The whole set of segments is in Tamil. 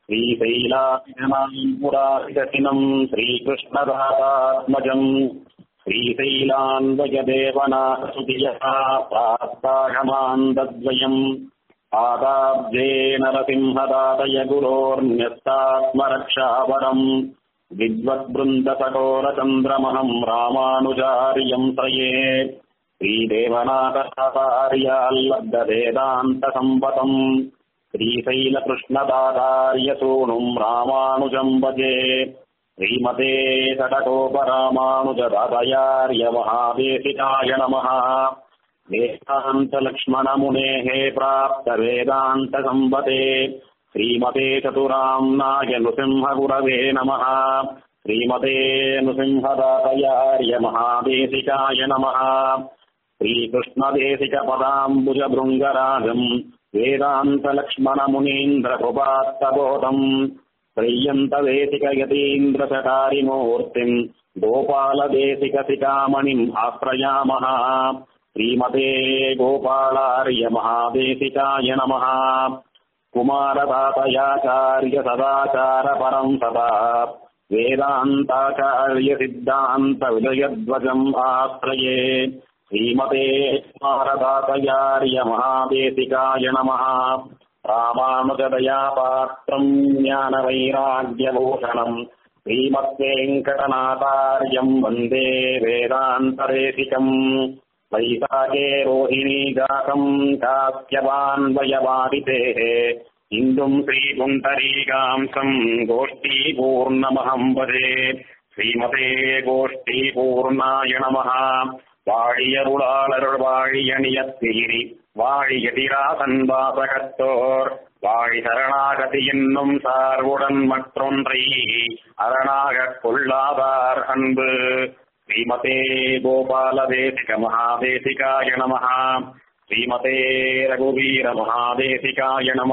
श्रीशैलाभिजनाम्पुराभिगसिनम् श्रीकृष्णदातात्मजम् श्रीशैलान्वयदेवनाथसुतियः प्राप्तागमान्दद्वयम् पादाब्जे नरसिंहदातय गुरोर्न्यस्तात्मरक्षावरम् विद्वद्बृन्दकठोरचन्द्रमहम् रामानुजार्यम् त्रये श्रीदेवनाथाचार्याल्लब्धवेदान्तसम्पतम् श्रीशैलकृष्णदातार्यसूनुम् रामानुजम् भजे श्रीमते षडकोपरामानुजदातयार्यमहादेशिकाय नमः वेदान्तलक्ष्मणमुनेः प्राप्तवेदान्तसम्पते श्रीमते चतुराम्नाय नृसिंहगुरवे नमः श्रीमते नृसिंहदातयार्यमहादेशिकाय नमः श्रीकृष्णदेशिकपदाम्बुजभृङ्गराजम् वेदान्तलक्ष्मणमुनीन्द्रकृपात्तबोधम् त्रय्यन्तदेशिकयतीन्द्रचकारिमूर्तिम् गोपालदेशिकसिकामणिम् आश्रयामः श्रीमते गोपालार्यमहादेशिकाय नमः कुमारदातयाचार्य सदाचारपरम् सदा वेदान्ताचार्यसिद्धान्तविजयध्वजम् आश्रये श्रीमते कुमारदातयार्यमहादेशिकाय नमः रामानुजदयापात्रम् ज्ञानवैराग्यभूषणम् श्रीमद्वेङ्कटनाथार्यम् वन्दे वेदान्तदेशिकम् वैशाखे रोहिणी जातम् कास्यवान्वयवादितेः इन्दुम् श्रीकुण्डरीकांसम् गोष्ठीपूर्णमहम् भजे श्रीमते गोष्ठीपूर्णाय नमः வாழியருளாளருள் வாழியணியத்தீரி வாழியதிராசன் வாசகத்தோர் வாழி சரணாகதி என்னும் சார்வுடன் மற்றொன்றை அரணாகக் கொள்ளாதார் அன்பு ஸ்ரீமதே கோபால தேசிக மகாதேசிகாய நம ஸ்ரீமதே ரகுவீர மகாதேசிகாய நம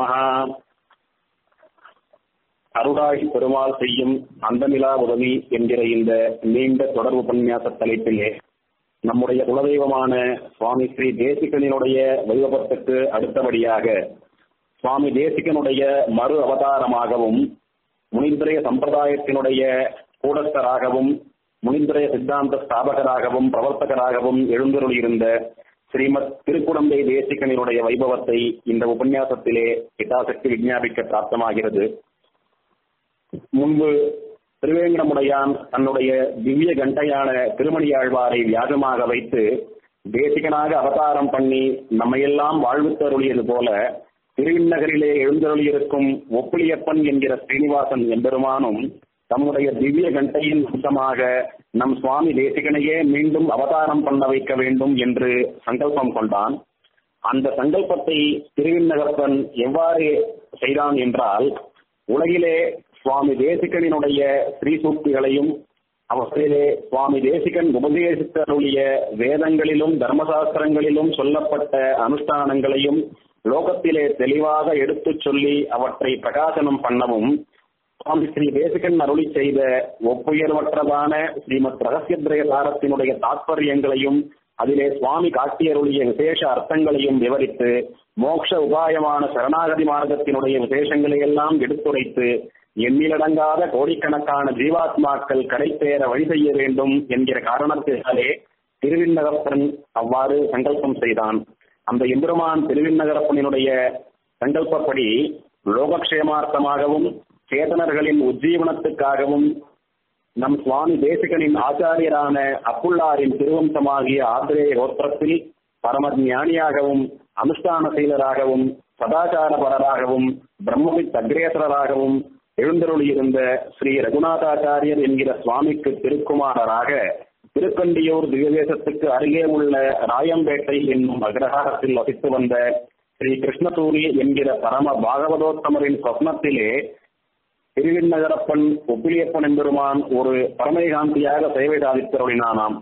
அருளாகி பெருமாள் செய்யும் அந்தமிலா உதவி என்கிற இந்த நீண்ட தொடர் உபன்யாச தலைப்பிலே நம்முடைய குலதெய்வமான சுவாமி ஸ்ரீ தேசிகனினுடைய வைபவத்துக்கு அடுத்தபடியாக சுவாமி தேசிகனுடைய மறு அவதாரமாகவும் முனிந்திரய சம்பிரதாயத்தினுடைய கூடஸ்தராகவும் முனிந்திரய சித்தாந்த ஸ்தாபகராகவும் பிரவர்த்தகராகவும் எழுந்தருளியிருந்த ஸ்ரீமத் திருக்குடந்தை தேசிகனினுடைய வைபவத்தை இந்த உபன்யாசத்திலே பிதாசக்தி விஞ்ஞாபிக்க பிராப்தமாகிறது முன்பு திருவேங்கடமுடையான் தன்னுடைய திவ்ய கண்டையான திருமணியாழ்வாரை வியாஜமாக வைத்து தேசிகனாக அவதாரம் பண்ணி நம்மையெல்லாம் வாழ்வித்தருளியது போல திருவிண்ணகரிலே எழுந்தருளியிருக்கும் ஒப்புளியப்பன் என்கிற ஸ்ரீனிவாசன் எம்பெருமானும் தம்முடைய திவ்ய கண்டையின் அம்சமாக நம் சுவாமி தேசிகனையே மீண்டும் அவதாரம் பண்ண வைக்க வேண்டும் என்று சங்கல்பம் கொண்டான் அந்த சங்கல்பத்தை திருவிண்ணகப்பன் எவ்வாறு செய்தான் என்றால் உலகிலே சுவாமி தேசிகனினுடைய ஸ்ரீசூக்திகளையும் அவற்றிலே சுவாமி தேசிகன் உபதேசித்தருடைய வேதங்களிலும் தர்மசாஸ்திரங்களிலும் சொல்லப்பட்ட அனுஷ்டானங்களையும் லோகத்திலே தெளிவாக எடுத்துச் சொல்லி அவற்றை பிரகாசனம் பண்ணவும் சுவாமி ஸ்ரீ தேசிகன் அருளி செய்த ஒப்புயர்வற்றதான ஸ்ரீமத் ரகசியத்ரய சாரத்தினுடைய தாத்பரியங்களையும் அதிலே சுவாமி காட்டியருளிய விசேஷ அர்த்தங்களையும் விவரித்து மோட்ச உபாயமான சரணாகதி மார்க்கத்தினுடைய விசேஷங்களை எல்லாம் எடுத்துரைத்து எண்ணிலடங்காத கோடிக்கணக்கான ஜீவாத்மாக்கள் கடைத்தேற வழி செய்ய வேண்டும் என்கிற காரணத்தினாலே திருவிண்ணகப்பன் அவ்வாறு சங்கல்பம் செய்தான் அந்த எம்பெருமான் திருவிண்ணகரப்பனினுடைய சங்கல்பப்படி லோகக்ஷேமார்த்தமாகவும் சேதனர்களின் உஜ்ஜீவனத்துக்காகவும் நம் சுவாமி தேசிகனின் ஆச்சாரியரான அப்புல்லாரின் திருவம்சமாகிய ஆத்திரேய கோத்திரத்தில் பரம ஞானியாகவும் அனுஷ்டான செயலராகவும் சதாச்சாரபரராகவும் பிரம்மவித் அக்ரேசரராகவும் எழுந்தருளியிருந்த ஸ்ரீ ரகுநாதாச்சாரியர் என்கிற சுவாமிக்கு திருக்குமாரராக திருக்கண்டியூர் திவ்யதேசத்துக்கு அருகே உள்ள ராயம்பேட்டை என்னும் அக்ரஹாரத்தில் வசித்து வந்த ஸ்ரீ கிருஷ்ணசூரி என்கிற பரம பாகவதோத்தமரின் சொப்னத்திலே திருவிண்ணகரப்பன் ஒப்பிலியப்பன் எம்பெருமான் ஒரு பரமேகாந்தியாக சேவை சாதித்தருளினானாம்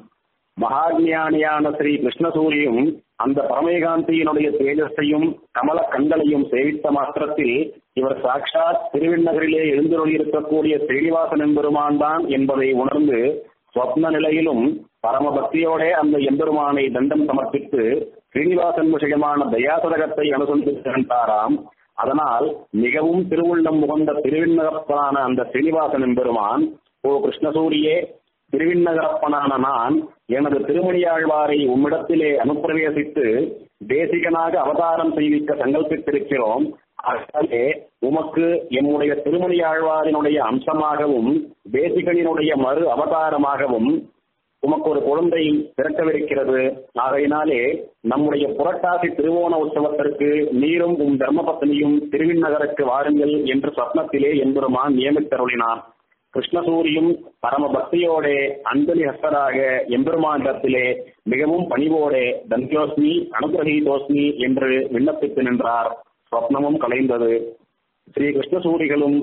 மகாஜானியான ஸ்ரீ கிருஷ்ணசூரியும் அந்த பரமேகாந்தியினுடைய தேஜஸையும் கமல கண்களையும் சேவித்த மாத்திரத்தில் இவர் சாட்சாத் திருவிண்ணகரிலே எழுந்தருளியிருக்கக்கூடிய ஸ்ரீனிவாசன் எம்பெருமான் தான் என்பதை உணர்ந்து ஸ்வப்ன நிலையிலும் பரம பக்தியோட அந்த எம்பெருமானை தண்டம் சமர்ப்பித்து ஸ்ரீனிவாசன் விஷயமான தயாசதகத்தை அனுசந்தித்தாராம் அதனால் மிகவும் திருவுள்ளம் உகந்த திருவிண்ணகப்பனான அந்த சீனிவாசன் எம்பெருமான் ஓ கிருஷ்ணசூரியே திருவிண்ணகரப்பனான நான் எனது திருமணியாழ்வாரை உம்மிடத்திலே அனுப்பிரவேசித்து தேசிகனாக அவதாரம் செய்விக்க சங்கல்பித்திருக்கிறோம் அதனாலே உமக்கு எம்முடைய திருமணியாழ்வாரினுடைய அம்சமாகவும் தேசிகனினுடைய மறு அவதாரமாகவும் உமக்கு ஒரு குழந்தை பிறக்கவிருக்கிறது ஆகையினாலே நம்முடைய புரட்டாசி திருவோண உற்சவத்திற்கு நீரும் உம் தர்மபத்னியும் திருவிண்ணகருக்கு வாருங்கள் என்று சொப்னத்திலே எம்பெருமான் நியமித்தருளினான் கிருஷ்ணசூரியும் பரம பக்தியோடே அஞ்சலி ஹஸ்தராக எம்பெருமானிடத்திலே மிகவும் பணிவோடே தன்யோஸ்மி அனுகிரகீதோஸ்மி என்று விண்ணப்பித்து நின்றார் சொப்னமும் கலைந்தது ஸ்ரீ கிருஷ்ணசூரிகளும்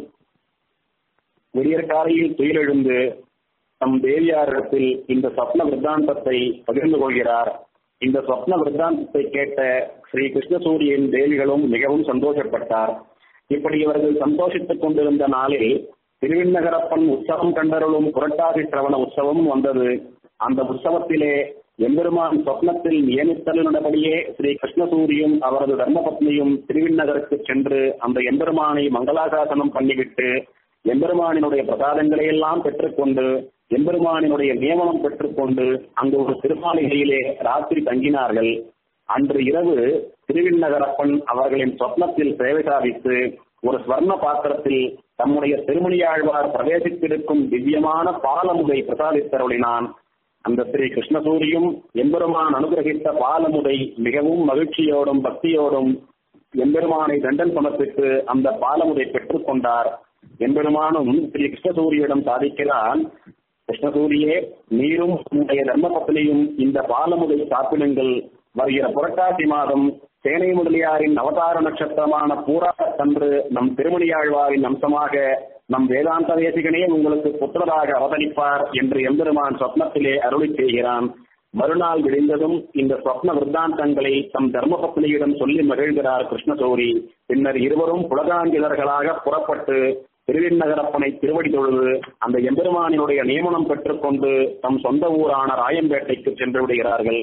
விடியற்காலையில் துயிலெழுந்து தம் தேவியாரிடத்தில் இந்த சொப்ன விருத்தாந்தத்தை பகிர்ந்து கொள்கிறார் இந்த சொப்ன விருத்தாந்தத்தை கேட்ட ஸ்ரீ கிருஷ்ணசூரியின் தேவிகளும் மிகவும் சந்தோஷப்பட்டார் இப்படி இவர்கள் சந்தோஷித்துக் கொண்டிருந்த நாளில் திருவிண்ணகரப்பன் உற்சவம் கண்டருளும் புரட்டாதி சிரவண உற்சவம் வந்தது அந்த உற்சவத்திலே எம்பெருமான் சொப்னத்தில் நியமித்தலினபடியே ஸ்ரீ கிருஷ்ணசூரியும் அவரது தர்மபத்னியும் திருவிண்ணகருக்கு சென்று அந்த எம்பெருமானை மங்களாசாசனம் பண்ணிவிட்டு எம்பெருமானினுடைய பிரசாதங்களை எல்லாம் பெற்றுக்கொண்டு எம்பெருமானினுடைய நியமனம் பெற்றுக்கொண்டு அங்கு ஒரு திருமாளிகையிலே ராத்திரி தங்கினார்கள் அன்று இரவு திருவிண்ணகரப்பன் அவர்களின் சொப்னத்தில் சேவை சாதித்து ஒரு ஸ்வர்ண பாத்திரத்தில் தம்முடைய திருமணியாழ்வார் பிரவேசித்திருக்கும் திவ்யமான பாலமுதை பிரசாதித்தருளினான் அந்த ஸ்ரீ கிருஷ்ணசூரியும் எம்பெருமான் அனுகிரகித்த பாலமுதை மிகவும் மகிழ்ச்சியோடும் பக்தியோடும் எம்பெருமானை தண்டன் சமர்ப்பித்து அந்த பாலமுதை பெற்றுக் கொண்டார் எம்பெருமானும் ஸ்ரீ கிருஷ்ணசூரியிடம் சாதிக்கிறான் கிருஷ்ணசூரியே நீரும் உன்னுடைய தர்மபத்தினியும் இந்த பாலமுதை சாப்பிடுங்கள் வருகிற புரட்டாசி மாதம் சேனை முதலியாரின் அவதார நட்சத்திரமான பூராட்டன்று நம் திருமணியாழ்வாரின் அம்சமாக நம் வேதாந்த தேசிகனே உங்களுக்கு புத்திரராக அவதரிப்பார் என்று எம்பெருமான் சொப்னத்திலே அருளி செய்கிறான் மறுநாள் விடிந்ததும் இந்த சொப்ன விருத்தாந்தங்களை தம் தர்மபத்னியிடம் சொல்லி மகிழ்கிறார் கிருஷ்ணசௌரி பின்னர் இருவரும் புலகாங்கிதர்களாக புறப்பட்டு திருவிண்ணகரப்பனை திருவடி தொழுது அந்த எம்பெருமானினுடைய நியமனம் பெற்றுக்கொண்டு தம் சொந்த ஊரான ராயம்பேட்டைக்கு சென்று விடுகிறார்கள்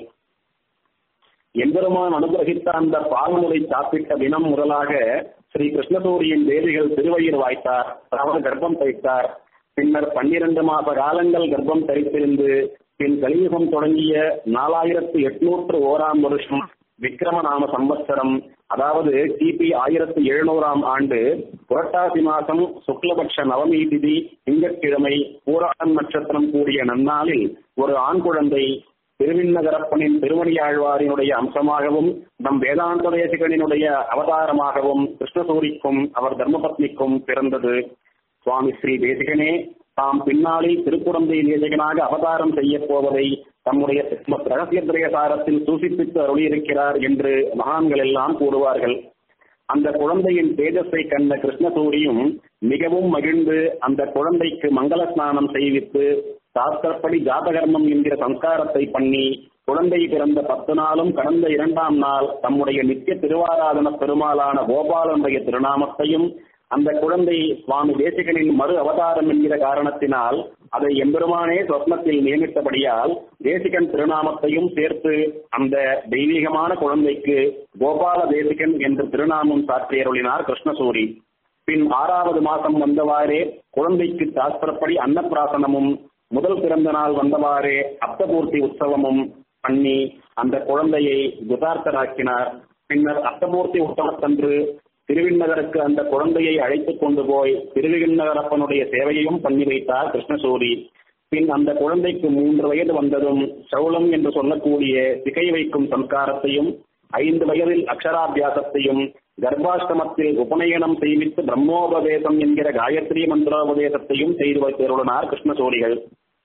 எம்பெருமான் அனுகிரகித்த அந்த பால்முறை சாப்பிட்ட தினம் முதலாக ஸ்ரீ கிருஷ்ணசூரியின் தேவிகள் திருவயிறு வாய்த்தார் அதாவது கர்ப்பம் தைத்தார் பின்னர் பன்னிரண்டு மாத காலங்கள் கர்ப்பம் தரித்திருந்து பின் கலியுகம் தொடங்கிய நாலாயிரத்து எட்நூற்று ஓராம் வருஷம் விக்ரம நாம சம்பத்சரம் அதாவது கிபி ஆயிரத்தி எழுநூறாம் ஆண்டு புரட்டாசி மாசம் சுக்லபக்ஷ நவமி திதி திங்கட்கிழமை பூராணம் நட்சத்திரம் கூடிய நன்னாளில் ஒரு ஆண் குழந்தை திருவிண்ணகரப்பனின் திருமணியாழ்வாரினுடைய அம்சமாகவும் நம் வேதாந்த தேசிகனினுடைய அவதாரமாகவும் கிருஷ்ணசூரிக்கும் அவர் தர்மபத்னிக்கும் பிறந்தது சுவாமி ஸ்ரீ தேசிகனே தாம் பின்னாளில் திருக்குழந்தை தேசிகனாக அவதாரம் செய்ய போவதை தம்முடைய ரகசிய திரயசாரத்தில் சூசிப்பித்து அருளியிருக்கிறார் என்று மகான்கள் எல்லாம் கூறுவார்கள் அந்த குழந்தையின் தேஜஸை கண்ட கிருஷ்ணசூரியும் மிகவும் மகிழ்ந்து அந்த குழந்தைக்கு மங்கள ஸ்நானம் செய்வித்து சாஸ்திரப்படி ஜாதகர்மம் என்கிற சம்ஸ்காரத்தை பண்ணி குழந்தை பிறந்த பத்து நாளும் கடந்த இரண்டாம் நாள் தம்முடைய நித்திய திருவாராதன பெருமாளான கோபாலனுடைய திருநாமத்தையும் அந்த குழந்தை சுவாமி தேசிகனின் மறு அவதாரம் என்கிற காரணத்தினால் அதை எம்பெருமானே சொப்னத்தில் நியமித்தபடியால் தேசிகன் திருநாமத்தையும் சேர்த்து அந்த தெய்வீகமான குழந்தைக்கு கோபால தேசிகன் என்று திருநாமம் சாற்றியருளினார் கிருஷ்ணசூரி பின் ஆறாவது மாசம் வந்தவாறே குழந்தைக்கு சாஸ்திரப்படி அன்னப்பிராசனமும் முதல் பிறந்த நாள் வந்தவாறே அப்தபூர்த்தி உற்சவமும் பண்ணி அந்த குழந்தையை குதார்த்தராக்கினார் பின்னர் அப்தபூர்த்தி உற்சவத்தன்று திருவிண்ணகருக்கு அந்த குழந்தையை அழைத்துக் கொண்டு போய் திருவிண்ணகரப்பனுடைய சேவையையும் பண்ணி வைத்தார் கிருஷ்ணசூரி பின் அந்த குழந்தைக்கு மூன்று வயது வந்ததும் சௌலம் என்று சொல்லக்கூடிய திகை வைக்கும் சம்ஸ்காரத்தையும் ஐந்து வயதில் அக்ஷராபியாசத்தையும் கர்ப்பாஷ்டமத்தில் உபநயனம் செய்வித்து பிரம்மோபதேசம் என்கிற காயத்ரி மந்திரோபதேசத்தையும் செய்து வைத்திருந்தனர் கிருஷ்ணசூரிகள்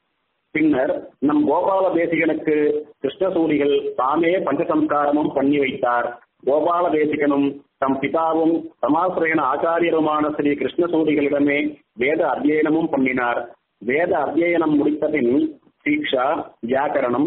பின்னர் நம் கோபால தேசிகனுக்கு கிருஷ்ணசூரிகள் தாமே பஞ்சசம்ஸ்காரமும் பண்ணி வைத்தார் கோபால தேசிகனும் தம் பிதாவும் சமாசிரயண ஆச்சாரியருமான ஸ்ரீ கிருஷ்ணசூரிகளிடமே வேத அத்தியனமும் பண்ணினார் வேத அத்தியனம் முடித்த பின் சீக்ஷா வியாக்கரணம்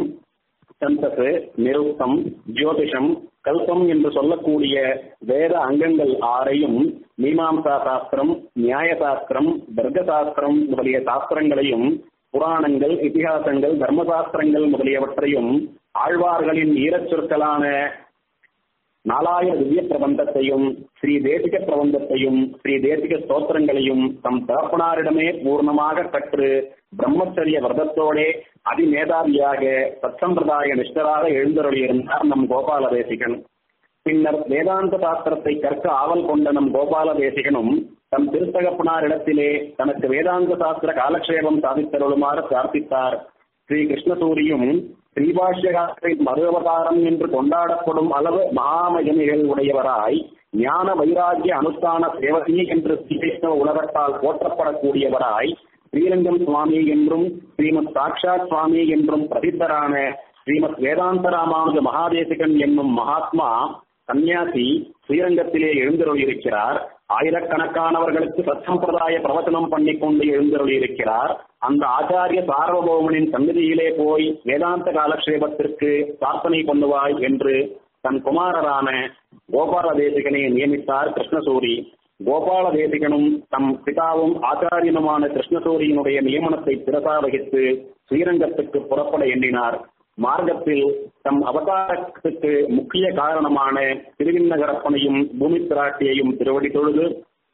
சந்தசு நிருத்தம் ஜோதிஷம் கல்பம் என்று சொல்லக்கூடிய வேத அங்கங்கள் ஆறையும் மீமாம்சா சாஸ்திரம் நியாய சாஸ்திரம் தர்க்க சாஸ்திரம் முதலிய சாஸ்திரங்களையும் புராணங்கள் இதிகாசங்கள் தர்மசாஸ்திரங்கள் முதலியவற்றையும் ஆழ்வார்களின் ஈரச் சொற்களான நாலாயிர திவ்ய பிரபந்தத்தையும் ஸ்ரீ தேசிக பிரபந்தத்தையும் ஸ்ரீ தேசிக ஸ்தோத்திரங்களையும் தம் தகப்பனாரிடமே பூர்ணமாக கற்று பிரம்மச்சரிய விரதத்தோடே அதிமேதாவியாக சத்சம்பிரதாய நிஷ்டராக எழுந்தருளியிருந்தார் நம் கோபால தேசிகன் பின்னர் வேதாந்த சாஸ்திரத்தை கற்க ஆவல் கொண்ட நம் கோபால தேசிகனும் தம் திருத்தகப்பனாரிடத்திலே தனக்கு வேதாந்த சாஸ்திர காலக்ஷேபம் சாதித்தருளுமாறு பிரார்த்தித்தார் ஸ்ரீ கிருஷ்ணசூரியும் ஸ்ரீபாஷ்யகாரின் மறு அவதாரம் என்று கொண்டாடப்படும் அளவு மகாமகிமைகள் உடையவராய் ஞான வைராகிய அனுஷ்டான சேவகி என்று ஸ்ரீகிருஷ்ண உலகத்தால் போற்றப்படக்கூடியவராய் ஸ்ரீரங்கம் சுவாமி என்றும் ஸ்ரீமத் சாட்சாத் சுவாமி என்றும் பிரசித்தரான ஸ்ரீமத் வேதாந்த ராமானுஜ மகாதேசிகன் என்னும் மகாத்மா சந்நியாசி ஸ்ரீரங்கத்திலே எழுந்தருளியிருக்கிறார் ஆயிரக்கணக்கானவர்களுக்கு சத்சம்பிரதாய பிரவச்சனம் பண்ணி கொண்டு எழுந்தருளியிருக்கிறார் அந்த ஆச்சாரிய சார்வபௌமனின் சந்நிதியிலே போய் வேதாந்த காலக்ஷேபத்திற்கு பிரார்த்தனை பண்ணுவாய் என்று தன் குமாரரான கோபால தேசிகனை நியமித்தார் கிருஷ்ணசூரி கோபால தேசிகனும் தம் பிதாவும் ஆச்சாரியனுமான கிருஷ்ணசூரியினுடைய நியமனத்தை பிரசா வகித்து ஸ்ரீரங்கத்துக்கு புறப்பட எண்ணினார் மார்க்கத்தில் தம் அவதாரத்துக்கு முக்கிய காரணமான திருவிண்ணகரப்பனையும் பூமி பிராட்டியையும் திருவடி தொழுது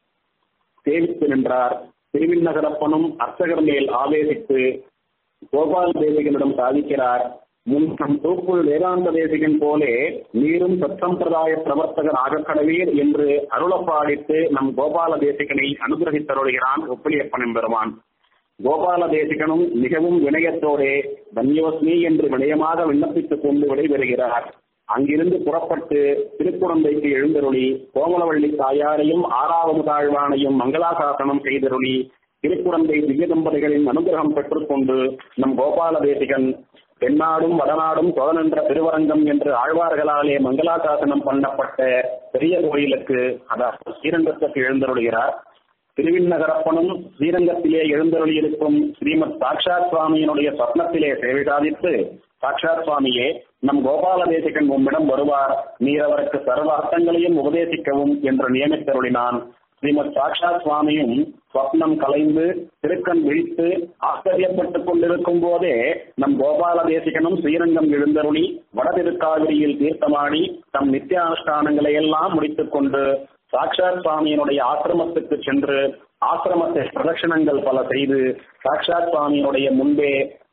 சேவித்து நின்றார் திருவிண்ணகரப்பனும் அர்ச்சகர் மேல் ஆவேசித்து கோபால் தேசிகனிடம் சாதிக்கிறார் முன் நம் தூக்குள் வேதாந்த தேசிகன் போலே நீரும் சத்சம்பிரதாய பிரவர்த்தகர் ஆகக்கடவீர் என்று அருளப்பாடித்து நம் கோபால தேசிகனை அனுகிரகித்தருளுகிறான் ஒப்பிலியப்பன் பெருமான் கோபால தேசிகனும் மிகவும் வினயத்தோடே தன்யோஸ்மி என்று வினயமாக விண்ணப்பித்துக் கொண்டு விடைபெறுகிறார் அங்கிருந்து புறப்பட்டு திருக்குழந்தைக்கு எழுந்தருளி கோமலவள்ளி தாயாரையும் ஆறாவது தாழ்வானையும் மங்களாசாசனம் செய்தருளி திருக்குழந்தை திவ்ய தம்பதிகளின் அனுகிரகம் பெற்றுக்கொண்டு நம் கோபால தேசிகன் தென்னாடும் வடநாடும் சோதனென்ற திருவரங்கம் என்று ஆழ்வார்களாலே மங்களாசாசனம் பண்ணப்பட்ட பெரிய கோயிலுக்கு அதாவது ஸ்ரீரங்கத்துக்கு எழுந்தருளுகிறார் திருவிண்ணகரப்பனும் ஸ்ரீரங்கத்திலே எழுந்தருளியிருக்கும் ஸ்ரீமத் சாட்சாத் சுவாமியினுடைய சொப்னத்திலே சேவை சாதித்து சாட்சாத் சுவாமியே நம் கோபால தேசிகன் உம்மிடம் வருவார் நீர் அவருக்கு சர்வ அர்த்தங்களையும் உபதேசிக்கவும் என்று நியமித்தருளினான் ஸ்ரீமத் சாட்சாத் சுவாமியும் ஸ்வப்னம் கலைந்து திருக்கண் விழித்து ஆச்சரியப்பட்டுக் கொண்டிருக்கும் போதே நம் கோபால தேசிகனும் ஸ்ரீரங்கம் எழுந்தருளி வடதிருக்காவிரியில் தீர்த்தமாடி தம் நித்தியானுஷ்டானங்களை எல்லாம் முடித்துக் கொண்டு சாட்சாத் சுவாமியினுடைய ஆசிரமத்துக்கு சென்று ஆசிரமத்தை பிரதட்சணங்கள் பல செய்து சாட்சாத் சுவாமியினுடைய முன்பே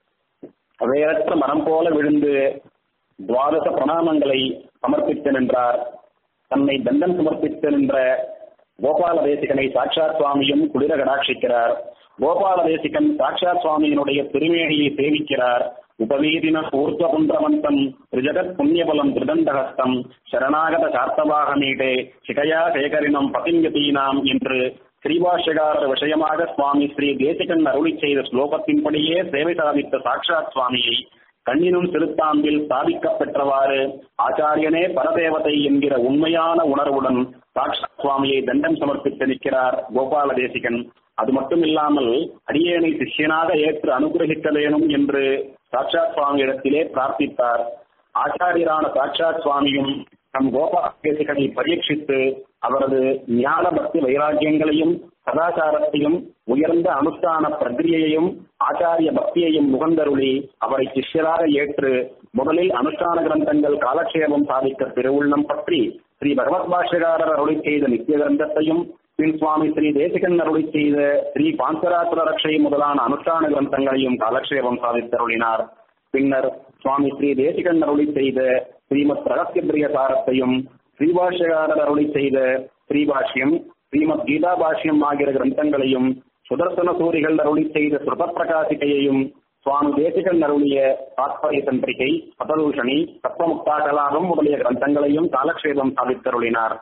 வேறற்ற மரம் போல விழுந்து துவாதச பிரணாமங்களை சமர்ப்பித்து நின்றார் தன்னை தண்டம் சமர்ப்பித்து நின்ற கோபால தேசிகனை சாட்சாத் சுவாமியும் குளிர கடாட்சிக்கிறார் கோபால தேசிகன் சாட்சாத் சுவாமியினுடைய திருமேனியை சேவிக்கிறார் உபவீதின ஊர்த்வபுந்திரமந்தம் திரிஜகத் புண்ணியபலம் திருதண்டஹஸ்தம் சரணாகத சார்த்தவாகமீடே சிகையா சேகரினம் பதிங்கதீனாம் என்று ஸ்ரீபாஷ்யகாரர் விஷயமாக சுவாமி ஸ்ரீ தேசிகன் அருளி செய்த ஸ்லோகத்தின்படியே சேவை சாதித்த சாட்சாத் சுவாமியை கண்ணினும் திருத்தாம்பில் சாதிக்கப் பெற்றவாறு ஆச்சாரியனே பரதேவதை என்கிற உண்மையான உணர்வுடன் சாட்சாத் சுவாமியை தண்டம் சமர்ப்பித்து நிற்கிறார் கோபால தேசிகன் அது மட்டும் இல்லாமல் அடியேனை சிஷ்யனாக ஏற்று அனுகிரகிக்க வேணும் என்று சாட்சாத் சுவாமியிடத்திலே பிரார்த்தித்தார் ஆச்சாரியரான சாட்சாத் சுவாமியும் நம் கோபால தேசிகனை பரீட்சித்து அவரது ஞான பக்தி வைராக்கியங்களையும் சதாச்சாரத்தையும் உயர்ந்த அனுஷ்டான பிரக்ரியையும் ஆச்சாரிய பக்தியையும் முகந்தருளி அவரை சிஷ்யராக ஏற்று முதலில் அனுஷ்டான கிரந்தங்கள் காலக்ஷேபம் சாதிக்க திருவுள்ளம் பற்றி ஸ்ரீ பகவத் பாஷ்யகாரர் அருளி செய்த நித்திய கிரந்தத்தையும் பின் சுவாமி ஸ்ரீ தேசிகன் அருளி செய்த ஸ்ரீ பாஞ்சராத்திர ரக்ஷை முதலான அனுஷ்டான கிரந்தங்களையும் காலக்ஷேபம் சாதித்தருளினார் பின்னர் சுவாமி ஸ்ரீ தேசிகன் அருளி செய்த ஸ்ரீமத் ரகசிய பிரிய சாரத்தையும் ஸ்ரீபாஷ்யகாரர் அருளி செய்த ஸ்ரீபாஷ்யம் ஸ்ரீமத் கீதா பாஷ்யம் ஆகிற கிரந்தங்களையும் சுதர்சன சூரிகள் அருளி செய்த சுரத பிரகாசிகையையும் சுவாமி தேசிகன் அருளிய தாத்பரிய சந்திரிகை பததூஷணி தத்துவமுக்தாகலாகம் முதலிய கிரந்தங்களையும் காலக்ஷேபம் சாதித்தருளினார்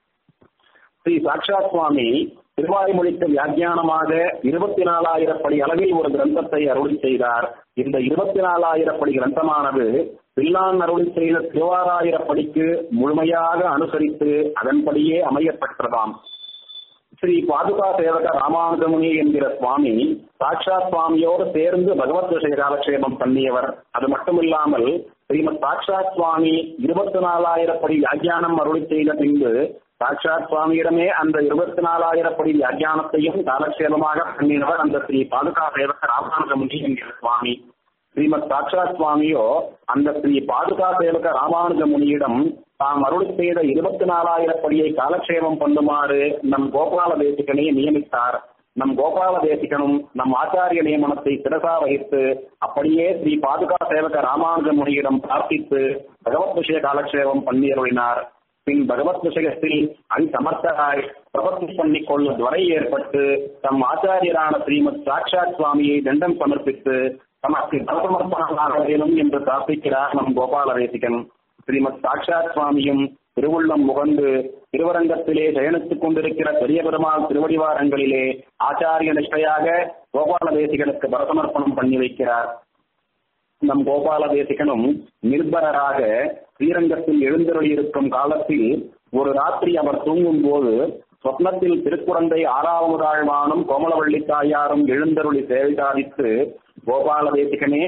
ஸ்ரீ சாட்சாத் சுவாமி திருவாய்மொழிக்கு வியாக்கியானமாக இருபத்தி நாலாயிரப்படி அளவில் ஒரு கிரந்தத்தை அருளி செய்தார் இந்த இருபத்தி நாலாயிரப்படி கிரந்தமானது பில்லான் அருளி செய்த திருவாராயிரப்படிக்கு முழுமையாக அனுசரித்து அதன்படியே அமையப்பெற்றதாம் ஸ்ரீ பாதுகா சேவக ராமானுஜமுனி என்கிற சுவாமி சாட்சாத் சுவாமியோடு சேர்ந்து பகவத் விஷய காலக்ஷேபம் பண்ணியவர் அது மட்டுமில்லாமல் ஸ்ரீமத் சாட்சாத் சுவாமி இருபத்தி நாலாயிரப்படி வியாக்கியானம் அருளி செய்த பின்பு சாட்சாத் சுவாமியிடமே அந்த இருபத்தி நாலாயிரப்படி வியாக்கியானத்தையும் காலக்ஷேபமாக பண்ணினவர் அந்த ஸ்ரீ பாதுகா சேவக ராமானுஜமுனி என்கிற சுவாமி ஸ்ரீமத் சாட்சாத் சுவாமியோ அந்த ஸ்ரீ பாதுகா சேவக ராமானுஜ முனியிடம் தாம் அருள் செய்த இருபத்தி நாலாயிரப்படியை காலக்ஷேபம் பண்ணுமாறு நம் கோபால தேசிகனை நியமித்தார் நம் கோபால தேசிகனும் நம் ஆச்சாரிய நியமனத்தை சிறசா வகித்து அப்படியே ஸ்ரீ பாதுகா சேவக ராமானுஜ முனியிடம் பிரார்த்தித்து பகவத் விஷய காலக்ஷேபம் பண்ணி அருளினார் பின் பகவத் விஷயத்தில் அடிசமர்த்தராய் பிரபத்தி பண்ணிக் கொள்ள துறை ஏற்பட்டு தம் ஆச்சாரியரான ஸ்ரீமத் சாட்சாத் சுவாமியை தண்டம் சமர்ப்பித்து தமக்கு பலசமர்ப்பணமாக வேணும் என்று பிரார்த்திக்கிறார் நம் கோபால தேசிகன் ஸ்ரீமத் சாட்சாத் சுவாமியும் திருவுள்ளம் முகந்து திருவரங்கத்திலே சயனித்துக் கொண்டிருக்கிற பெரிய பெருமாள் திருவடிவாரங்களிலே ஆச்சாரிய நிஷ்டையாக கோபால தேசிகனுக்கு பரசமர்ப்பணம் பண்ணி வைக்கிறார் நம் கோபால தேசிகனும் நிர்பரராக ஸ்ரீரங்கத்தில் எழுந்தருளி இருக்கும் காலத்தில் ஒரு ராத்திரி அவர் தூங்கும் போது சொப்னத்தில் திருக்குழந்தை ஆறாவதாழ்வானும் கோமலவள்ளி தாயாரும் எழுந்தருளி சேவை சாதித்து கோபால தேசிகனே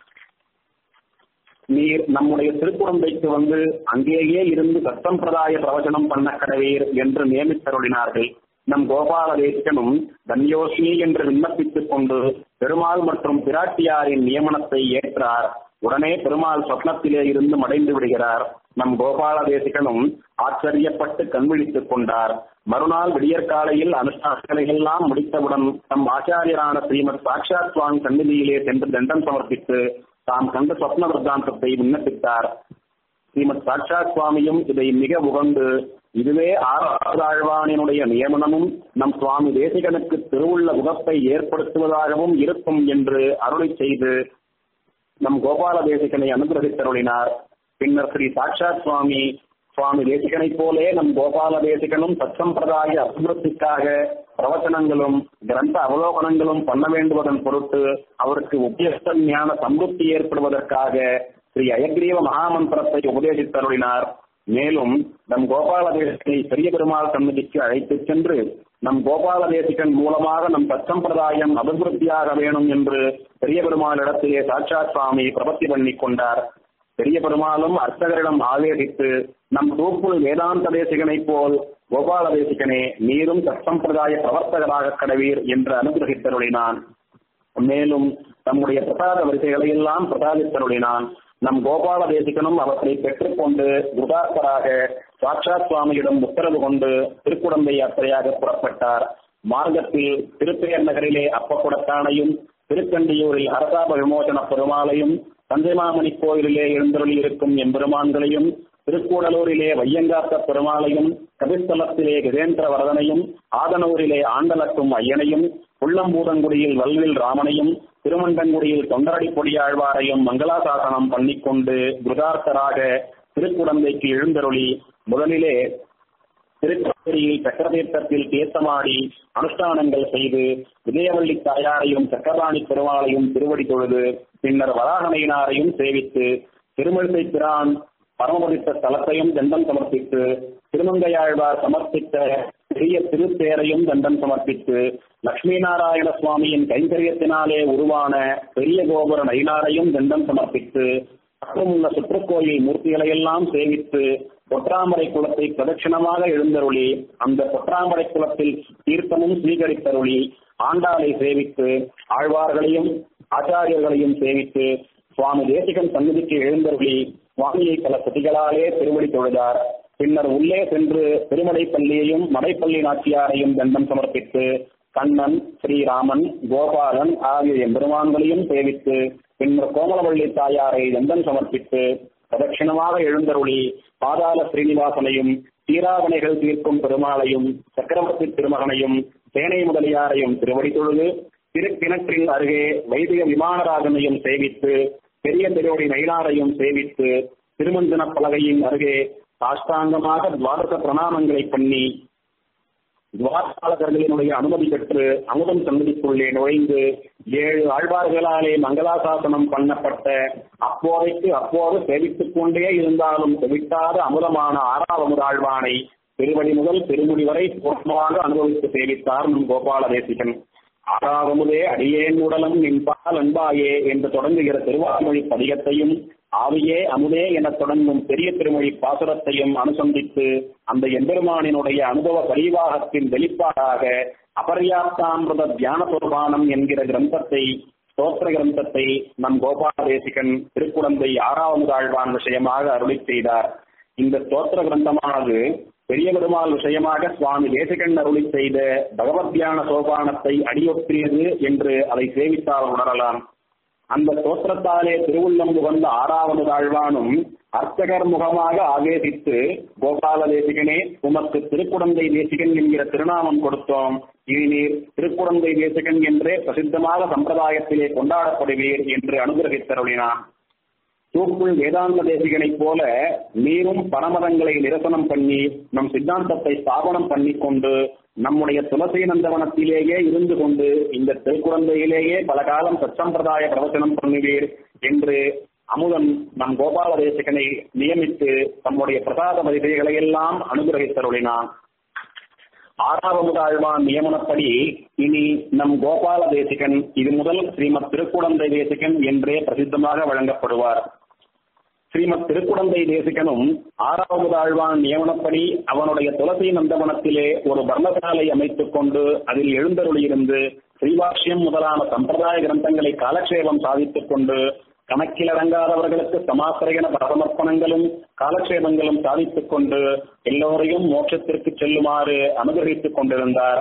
நீர் நம்முடைய திருக்குழந்தைக்கு வந்து அங்கேயே இருந்து சத்தம்பிரதாய பிரவச்சனம் பண்ண கடவீர் என்று நியமித்தருளினார்கள் நம் கோபால தேசிகனும் தன்யோஸ்மி என்று விண்ணப்பித்துக் கொண்டு பெருமாள் மற்றும் பிராட்டியாரின் நியமனத்தை ஏற்றார் உடனே பெருமாள் சொப்னத்திலே இருந்து மடைந்து விடுகிறார் நம் கோபால தேசிகனும் ஆச்சரியப்பட்டு கண்விழித்துக் கொண்டார் மறுநாள் விடியற்காலையில் அனுஷ்டானங்களை எல்லாம் முடித்தவுடன் தம் ஆச்சாரியரான ஸ்ரீமத் சாட்சாத் சுவாமி சந்நிதியிலே சென்று தண்டம் சமர்ப்பித்து தாம் கண்ட சொப்ன விருத்தாந்தத்தை விண்ணப்பித்தார் ஸ்ரீமத் சாட்சாத் சுவாமியும் இதை மிக உகந்து இதுவே ஆறாழ்வானினுடைய நியமனமும் நம் சுவாமி தேசிகனுக்கு திருவுள்ள உகப்பை ஏற்படுத்துவதாகவும் இருக்கும் என்று அருளை செய்து நம் கோபால தேசிகனை அனுகிரகித்தருளினார் பின்னர் ஸ்ரீ சாட்சாத் சுவாமி சுவாமி தேசிகனைப் போலே நம் கோபால தேசிகனும் சத்சம்பிரதாய அபிவிருத்திக்காக பிரவச்சனங்களும் கிரந்த அவலோகனங்களும் பண்ண வேண்டுவதன் பொருட்டு அவருக்கு உபயஸ்த ஞான சம்புத்தி ஏற்படுவதற்காக ஸ்ரீ அயக்ரீவ மகாமந்திரத்தை உபதேசித்தருளினார் மேலும் நம் கோபால தேசிகனை பெரிய பெருமாள் சன்னதிக்கு அழைத்துச் சென்று நம் கோபால தேசிகன் மூலமாக நம் சத்சம்பிரதாயம் அபிவிருத்தியாக வேணும் என்று பெரிய பெருமாளிடத்திலே சாட்சாத் சுவாமி பிரபத்தி பண்ணிக் கொண்டார் பெரிய பெருமாளும் அர்ச்சகரிடம் ஆவேசித்து நம் தூப்புள் வேதாந்த தேசிகனைப் போல் கோபால தேசிகனே நீரும் சத்சம்பிரதாய பிரவர்த்தகராக கடவீர் என்று அனுகிரகித்தருளினான் மேலும் நம்முடைய பிரசாத வரிசைகளை எல்லாம் பிரசாதித்தருளினான் நம் கோபால தேசிகனும் அவற்றை பெற்றுக்கொண்டு குருதாசராக சாட்சாத் சுவாமியிடம் உத்தரவு கொண்டு திருக்குடந்தை யாத்திரையாக புறப்பட்டார் மார்க்கத்தில் திருப்பெயர் நகரிலே அப்பக்குடத்தானையும் திருக்கண்டியூரில் அரசாப விமோசன பெருமாளையும் தஞ்சைமாமணி கோயிலிலே எழுந்தருளி இருக்கும் எம்பெருமான்களையும் திருக்கூடலூரிலே வையங்காத்த பெருமாளையும் கபிஸ்தலத்திலே கஜேந்திர வரதனையும் ஆதனூரிலே ஆண்டலக்கும் ஐயனையும் புள்ளம்பூதங்குடியில் வல்வில் ராமனையும் திருமண்டங்குடியில் தொண்டரடி பொடியாழ்வாரையும் மங்களாசாசனம் பண்ணிக்கொண்டு குருதார்த்தராக திருக்குடந்தைக்கு எழுந்தருளி முதலிலே திருக்கோயிலில் சக்கரதீர்த்தத்தில் தீர்த்தமாடி அனுஷ்டானங்கள் செய்து விஜயவள்ளி தாயாரையும் சக்கரபாணி பெருமாளையும் திருவடி தொழுது பின்னர் வராகனையினாரையும் சேவித்து திருமழிசை பிரான் பரமபதித்த ஸ்தலத்தையும் தண்டம் சமர்ப்பித்து திருமங்கையாழ்வார் சமர்ப்பித்த பெரிய திருத்தேரையும் தண்டம் சமர்ப்பித்து லட்சுமி நாராயண சுவாமியின் கைங்கரியத்தினாலே உருவான பெரிய கோபுர நயினாரையும் தண்டம் சமர்ப்பித்து மற்றும் உள்ள சுற்றுக்கோயில் மூர்த்திகளை எல்லாம் சேவித்து பொற்றாமரை குளத்தை பிரதட்சிணமாக எழுந்தருளி அந்த பொற்றாமரை குளத்தில் தீர்த்தமும் ஸ்வீகரித்தருளி ஆண்டாளை சேவித்து ஆழ்வார்களையும் ஆச்சாரியர்களையும் சேவித்து சுவாமி தேசிகன் சந்நிதிக்கு எழுந்தருளி சுவாமியை பல சதிகளாலே திருவடி தொழுதார் பின்னர் உள்ளே சென்று திருமலைப்பள்ளியையும் மடைப்பள்ளி நாச்சியாரையும் தண்டம் சமர்ப்பித்து கண்ணன் ஸ்ரீராமன் கோபாலன் ஆகிய எம்பெருமான்களையும் சேவித்து பின்னர் கோமலவள்ளி தாயாரை தண்டம் சமர்ப்பித்து பிரதட்சிணமாக எழுந்தருளி பாதாள ஸ்ரீனிவாசனையும் தீராவணைகள் தீர்க்கும் பெருமாளையும் சக்கரவர்த்தி திருமகனையும் சேனை முதலியாரையும் திருவடி தொழுது திருக்கிணற்றின் அருகே வைதிக விமானராஜனையும் சேவித்து பெரிய திருவடி நயிலாரையும் சேவித்து திருமஞ்சன பலகையின் அருகே சாஷ்டாங்கமாக துவாதச பிரணாமங்களை பண்ணி துவாரபாலகர்களினுடைய அனுமதி பெற்று அமுதம் சன்னதிக்குள்ளே நுழைந்து ஏழு ஆழ்வார்களாலே மங்களாசாசனம் பண்ணப்பட்ட அப்போதைக்கு அப்போது சேவித்துக் கொண்டே இருந்தாலும் செவிட்டாத அமுதமான ஆறாவது ஆழ்வானை திருவடி முதல் திருமுடி வரை பூர்ணமாக அனுபவித்து சேவித்தார் நம் கோபால தேசிகன் ஆறாவமுதே அடியேன் உடலம் நின்பால் அன்பாயே என்று தொடங்குகிற திருவாய்மொழி பதிகத்தையும் ஆவியே அமுதே எனத் தொடங்கும் பெரிய திருமொழி பாசுரத்தையும் அனுசந்தித்து அந்த எம்பெருமானினுடைய அனுபவ பரிவாகத்தின் வெளிப்பாடாக அபர்யாப்தாமிரத தியான சுரபானம் என்கிற கிரந்தத்தை ஸ்தோத்திர கிரந்தத்தை நம் கோபால தேசிகன் திருக்குழந்தை ஆறாவது ஆழ்வான் விஷயமாக அருளி செய்தார் இந்த ஸ்தோத்திர கிரந்தமானது பெரிய பெருமாள் விஷயமாக சுவாமி தேசிகன் அருளி செய்த பகவத்யான சோபானத்தை அடியொற்றியது என்று அதை சேவித்தால் உணரலாம் அந்த ஸ்தோத்திரத்தாலே திருவுள்ளம் புகழ்ந்த ஆறாவது தாழ்வானும் அர்ச்சகர் முகமாக ஆவேசித்து கோபால தேசிகனே உமக்கு திருக்குடந்தை தேசிகன் என்கிற திருநாமம் கொடுத்தோம் இனி நீர் திருக்குடந்தை தேசிகன் என்றே பிரசித்தமாக சம்பிரதாயத்திலே கொண்டாடப்படுவீர் என்று அனுகிரகித்தருளினான் தூக்குள் வேதாந்த தேசிகனைப் போல நீரும் பரமதங்களை நிரசனம் பண்ணி நம் சித்தாந்தத்தை ஸ்தாபனம் பண்ணி கொண்டு நம்முடைய துளசி நந்தவனத்திலேயே இருந்து கொண்டு இந்த திருக்குழந்தையிலேயே பல காலம் சச்சம்பிரதாய பிரவச்சனம் பண்ணுவீர் என்று அமுதன் நம் கோபால தேசிகனை நியமித்து தம்முடைய பிரசாத மதிப்பைகளை எல்லாம் அனுகிரகித்தருளினான் ஆறாவது ஆழ்வான் நியமனப்படி இனி நம் கோபால தேசிகன் இது முதல் ஸ்ரீமத் திருக்குடந்தை தேசிகன் என்றே பிரசித்தமாக வழங்கப்படுவார் ஸ்ரீமத் திருக்குடந்தை தேசிகனும் ஆறாவது ஆழ்வான் நியமனப்படி அவனுடைய துளசி நந்தவனத்திலே ஒரு பர்ணசாலை அமைத்துக் கொண்டு அதில் எழுந்தருளியிருந்து ஸ்ரீவாஷ்யம் முதலான சம்பிரதாய கிரந்தங்களை காலக்ஷேபம் சாதித்துக் கொண்டு கணக்கிலடங்காதவர்களுக்கு சமாசிரயன பரசமர்ப்பணங்களும் காலக்ஷேபங்களும் சாதித்துக் கொண்டு எல்லோரையும் மோட்சத்திற்கு செல்லுமாறு அனுகிரகித்துக் கொண்டிருந்தார்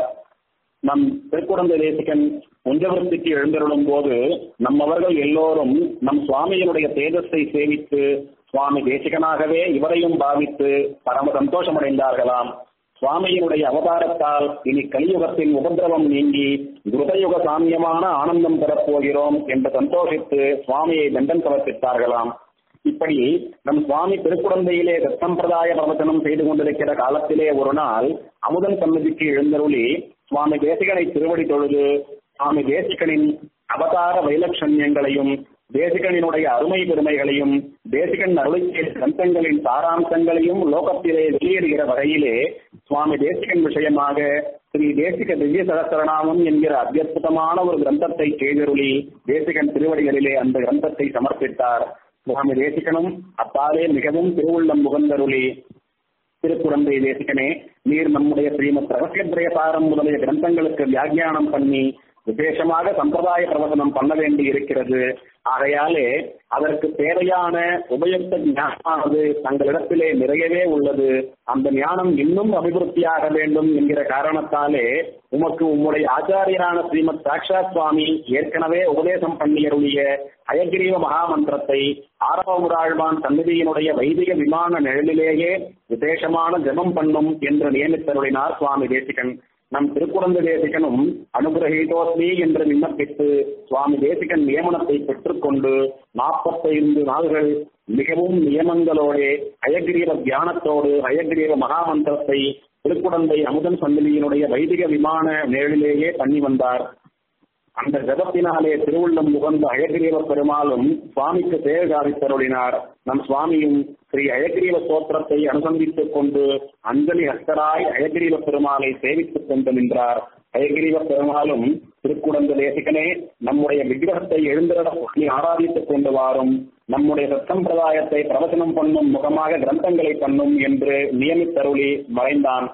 நம் திருக்குடந்தை தேசிகன் உஞ்சவர்த்திக்கு எழுந்தருளும் போது நம்மவர்கள் எல்லோரும் நம் சுவாமியினுடைய தேஜஸை சேவித்து சுவாமி தேசிகனாகவே இவரையும் பாவித்து பரம சந்தோஷமடைந்தார்களாம் சுவாமியினுடைய அவதாரத்தால் இனி கலியுகத்தின் உபதிரவம் நீங்கி குருதயுக சாமியமான ஆனந்தம் பெறப்போகிறோம் என்று சந்தோஷித்து சுவாமியை தண்டன் சமர்ப்பித்தார்களாம் இப்படி நம் சுவாமி திருக்குழந்தையிலே சத்தம்பிரதாய பிரவச்சனம் செய்து கொண்டிருக்கிற காலத்திலே ஒரு நாள் அமுதன் சன்னதிக்கு எழுந்தருளி சுவாமி தேசிகனை திருவடி தொழுது சுவாமி தேசிகனின் அவதார வைலட்சண்யங்களையும் தேசிகனினுடைய அருமை பெருமைகளையும் தேசிகன் அருளிய கிரந்தங்களின் சாராம்சங்களையும் லோகத்திலே வெளியிடுகிற வகையிலே சுவாமி தேசிகன் விஷயமாக ஸ்ரீ தேசிக திவ்ய சகசரநாமம் என்கிற அத்தியுதமான ஒரு கிரந்தத்தை செய்தருளி தேசிகன் திருவடிகளிலே அந்த கிரந்தத்தை சமர்ப்பித்தார் சுவாமி தேசிகனும் அப்பாலே மிகவும் திருவுள்ளம் முகந்தருளி திருக்குழந்தை தேசிகனே நீர் நம்முடைய ஸ்ரீமத் ரகசியத்ரய சாரம் முதலிய கிரந்தங்களுக்கு வியாக்கியானம் பண்ணி விசேஷமாக சம்பிரதாய பிரவசனம் பண்ண வேண்டி இருக்கிறது ஆகையாலே அதற்கு தேவையான உபயுக்த ஞானமானது தங்களிடத்திலே நிறையவே உள்ளது அந்த ஞானம் இன்னும் அபிவிருத்தியாக வேண்டும் என்கிற காரணத்தாலே உமக்கு உம்முடைய ஆச்சாரியரான ஸ்ரீமத் சாக்ஷாத் சுவாமி ஏற்கனவே உபதேசம் பண்ணியருளிய அயகிரீவ மகாமந்திரத்தை ஆரவமுராழ்வான் சந்நிதியினுடைய வைதிக விமான நிழலிலேயே விசேஷமான ஜெபம் பண்ணும் என்று நியமித்தருளினார் சுவாமி தேசிகன் நம் திருக்குறந்த தேசிகனும் அனுகிரகீதோஸ்மி என்று விண்ணப்பித்து சுவாமி தேசிகன் நியமனத்தை பெற்றுக்கொண்டு நாற்பத்தைந்து நாள்கள் மிகவும் நியமங்களோடு அயகிரீவ தியானத்தோடு அயகிரீவ மகாமந்திரத்தை திருக்குடந்தை அமுதன் சந்திலியினுடைய வைதிக விமான நிழலிலேயே பண்ணி வந்தார் அந்த ஜபத்தினாலே திருவுள்ளம் முகந்த அயகிரீவ பெருமாளும் சுவாமிக்கு சேவை சாதித்தருளினார் நம் சுவாமியும் ஸ்ரீ அயகிரீவ ஸ்தோத்திரத்தை அனுசந்தித்துக் கொண்டு அஞ்சலி ஹஸ்தராய் அயகிரீவ பெருமாளை சேவித்துக் கொண்டு நின்றார் அயகிரீவ பெருமாளும் திருக்குடந்த தேசிகனே நம்முடைய விக்கிரகத்தை எழுந்திரட பண்ணி ஆராதித்துக் கொண்டு வாரும் நம்முடைய சத்தம்பிரதாயத்தை பிரவச்சனம் பண்ணும் முகமாக கிரந்தங்களை பண்ணும் என்று நியமித்தருளி மறைந்தான்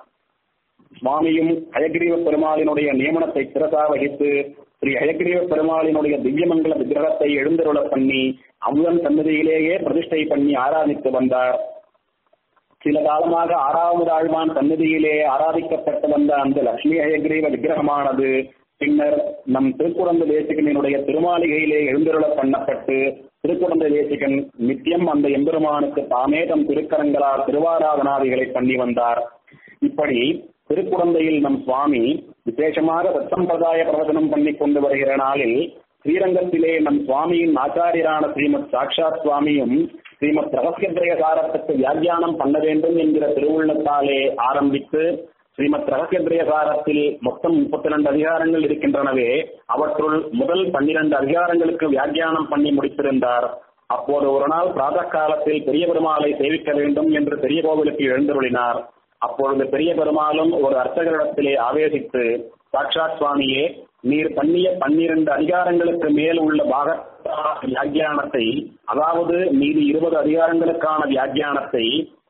சுவாமியும் அயகிரீவ பெருமாளினுடைய நியமனத்தை சிறசா வகித்து ஸ்ரீ அயகிரீவ பெருமாளினுடைய திவ்யமங்கல விக்கிரகத்தை எழுந்தருள பண்ணி அமுதன் சன்னதியிலேயே பிரதிஷ்டை பண்ணி ஆராதித்து வந்தார் சில காலமாக ஆறாவது ஆழ்வான் சன்னதியிலே ஆராதிக்கப்பட்டு வந்த அந்த லட்சுமி அயகிரீவ விக்கிரகமானது பின்னர் நம் திருக்குறந்த தேசிகனினுடைய திருமாளிகையிலே எழுந்தருள பண்ணப்பட்டு திருக்குறந்த தேசிகன் நித்தியம் அந்த எம்பெருமானுக்கு தாமே தம் திருக்கரங்களால் திருவாராதனாதிகளை பண்ணி வந்தார் இப்படி திருக்குழந்தையில் நம் சுவாமி விசேஷமாக சத்தம்பிரதாய பிரவச்சனம் பண்ணி கொண்டு வருகிற நாளில் ஸ்ரீரங்கத்திலே நம் சுவாமியின் ஆச்சாரியரான ஸ்ரீமத் சாக்ஷாத் சுவாமியும் ஸ்ரீமத் ரகசியத்ரய சாரத்துக்கு வியாக்கியானம் பண்ண வேண்டும் என்கிற திருவுள்ளத்தாலே ஆரம்பித்து ஸ்ரீமத் ரகசியத்ரய சாரத்தில் மொத்தம் முப்பத்தி ரெண்டு அதிகாரங்கள் இருக்கின்றனவே அவற்றுள் முதல் பன்னிரண்டு அதிகாரங்களுக்கு வியாக்கியானம் பண்ணி முடித்திருந்தார் அப்போது ஒரு நாள் பிராத காலத்தில் பெரிய பெருமாளை சேவிக்க வேண்டும் என்று பெரிய கோவிலுக்கு எழுந்தருளினார் அப்பொழுது பெரிய பெருமாளும் ஒரு அர்ச்சகரிடத்திலே ஆவேசித்து சாட்சாத் சுவாமியே நீர் பண்ணிய பன்னிரண்டு அதிகாரங்களுக்கு மேல் உள்ள பாக வியாக்கியானத்தை அதாவது மீதி இருபது அதிகாரங்களுக்கான வியாக்கியானத்தை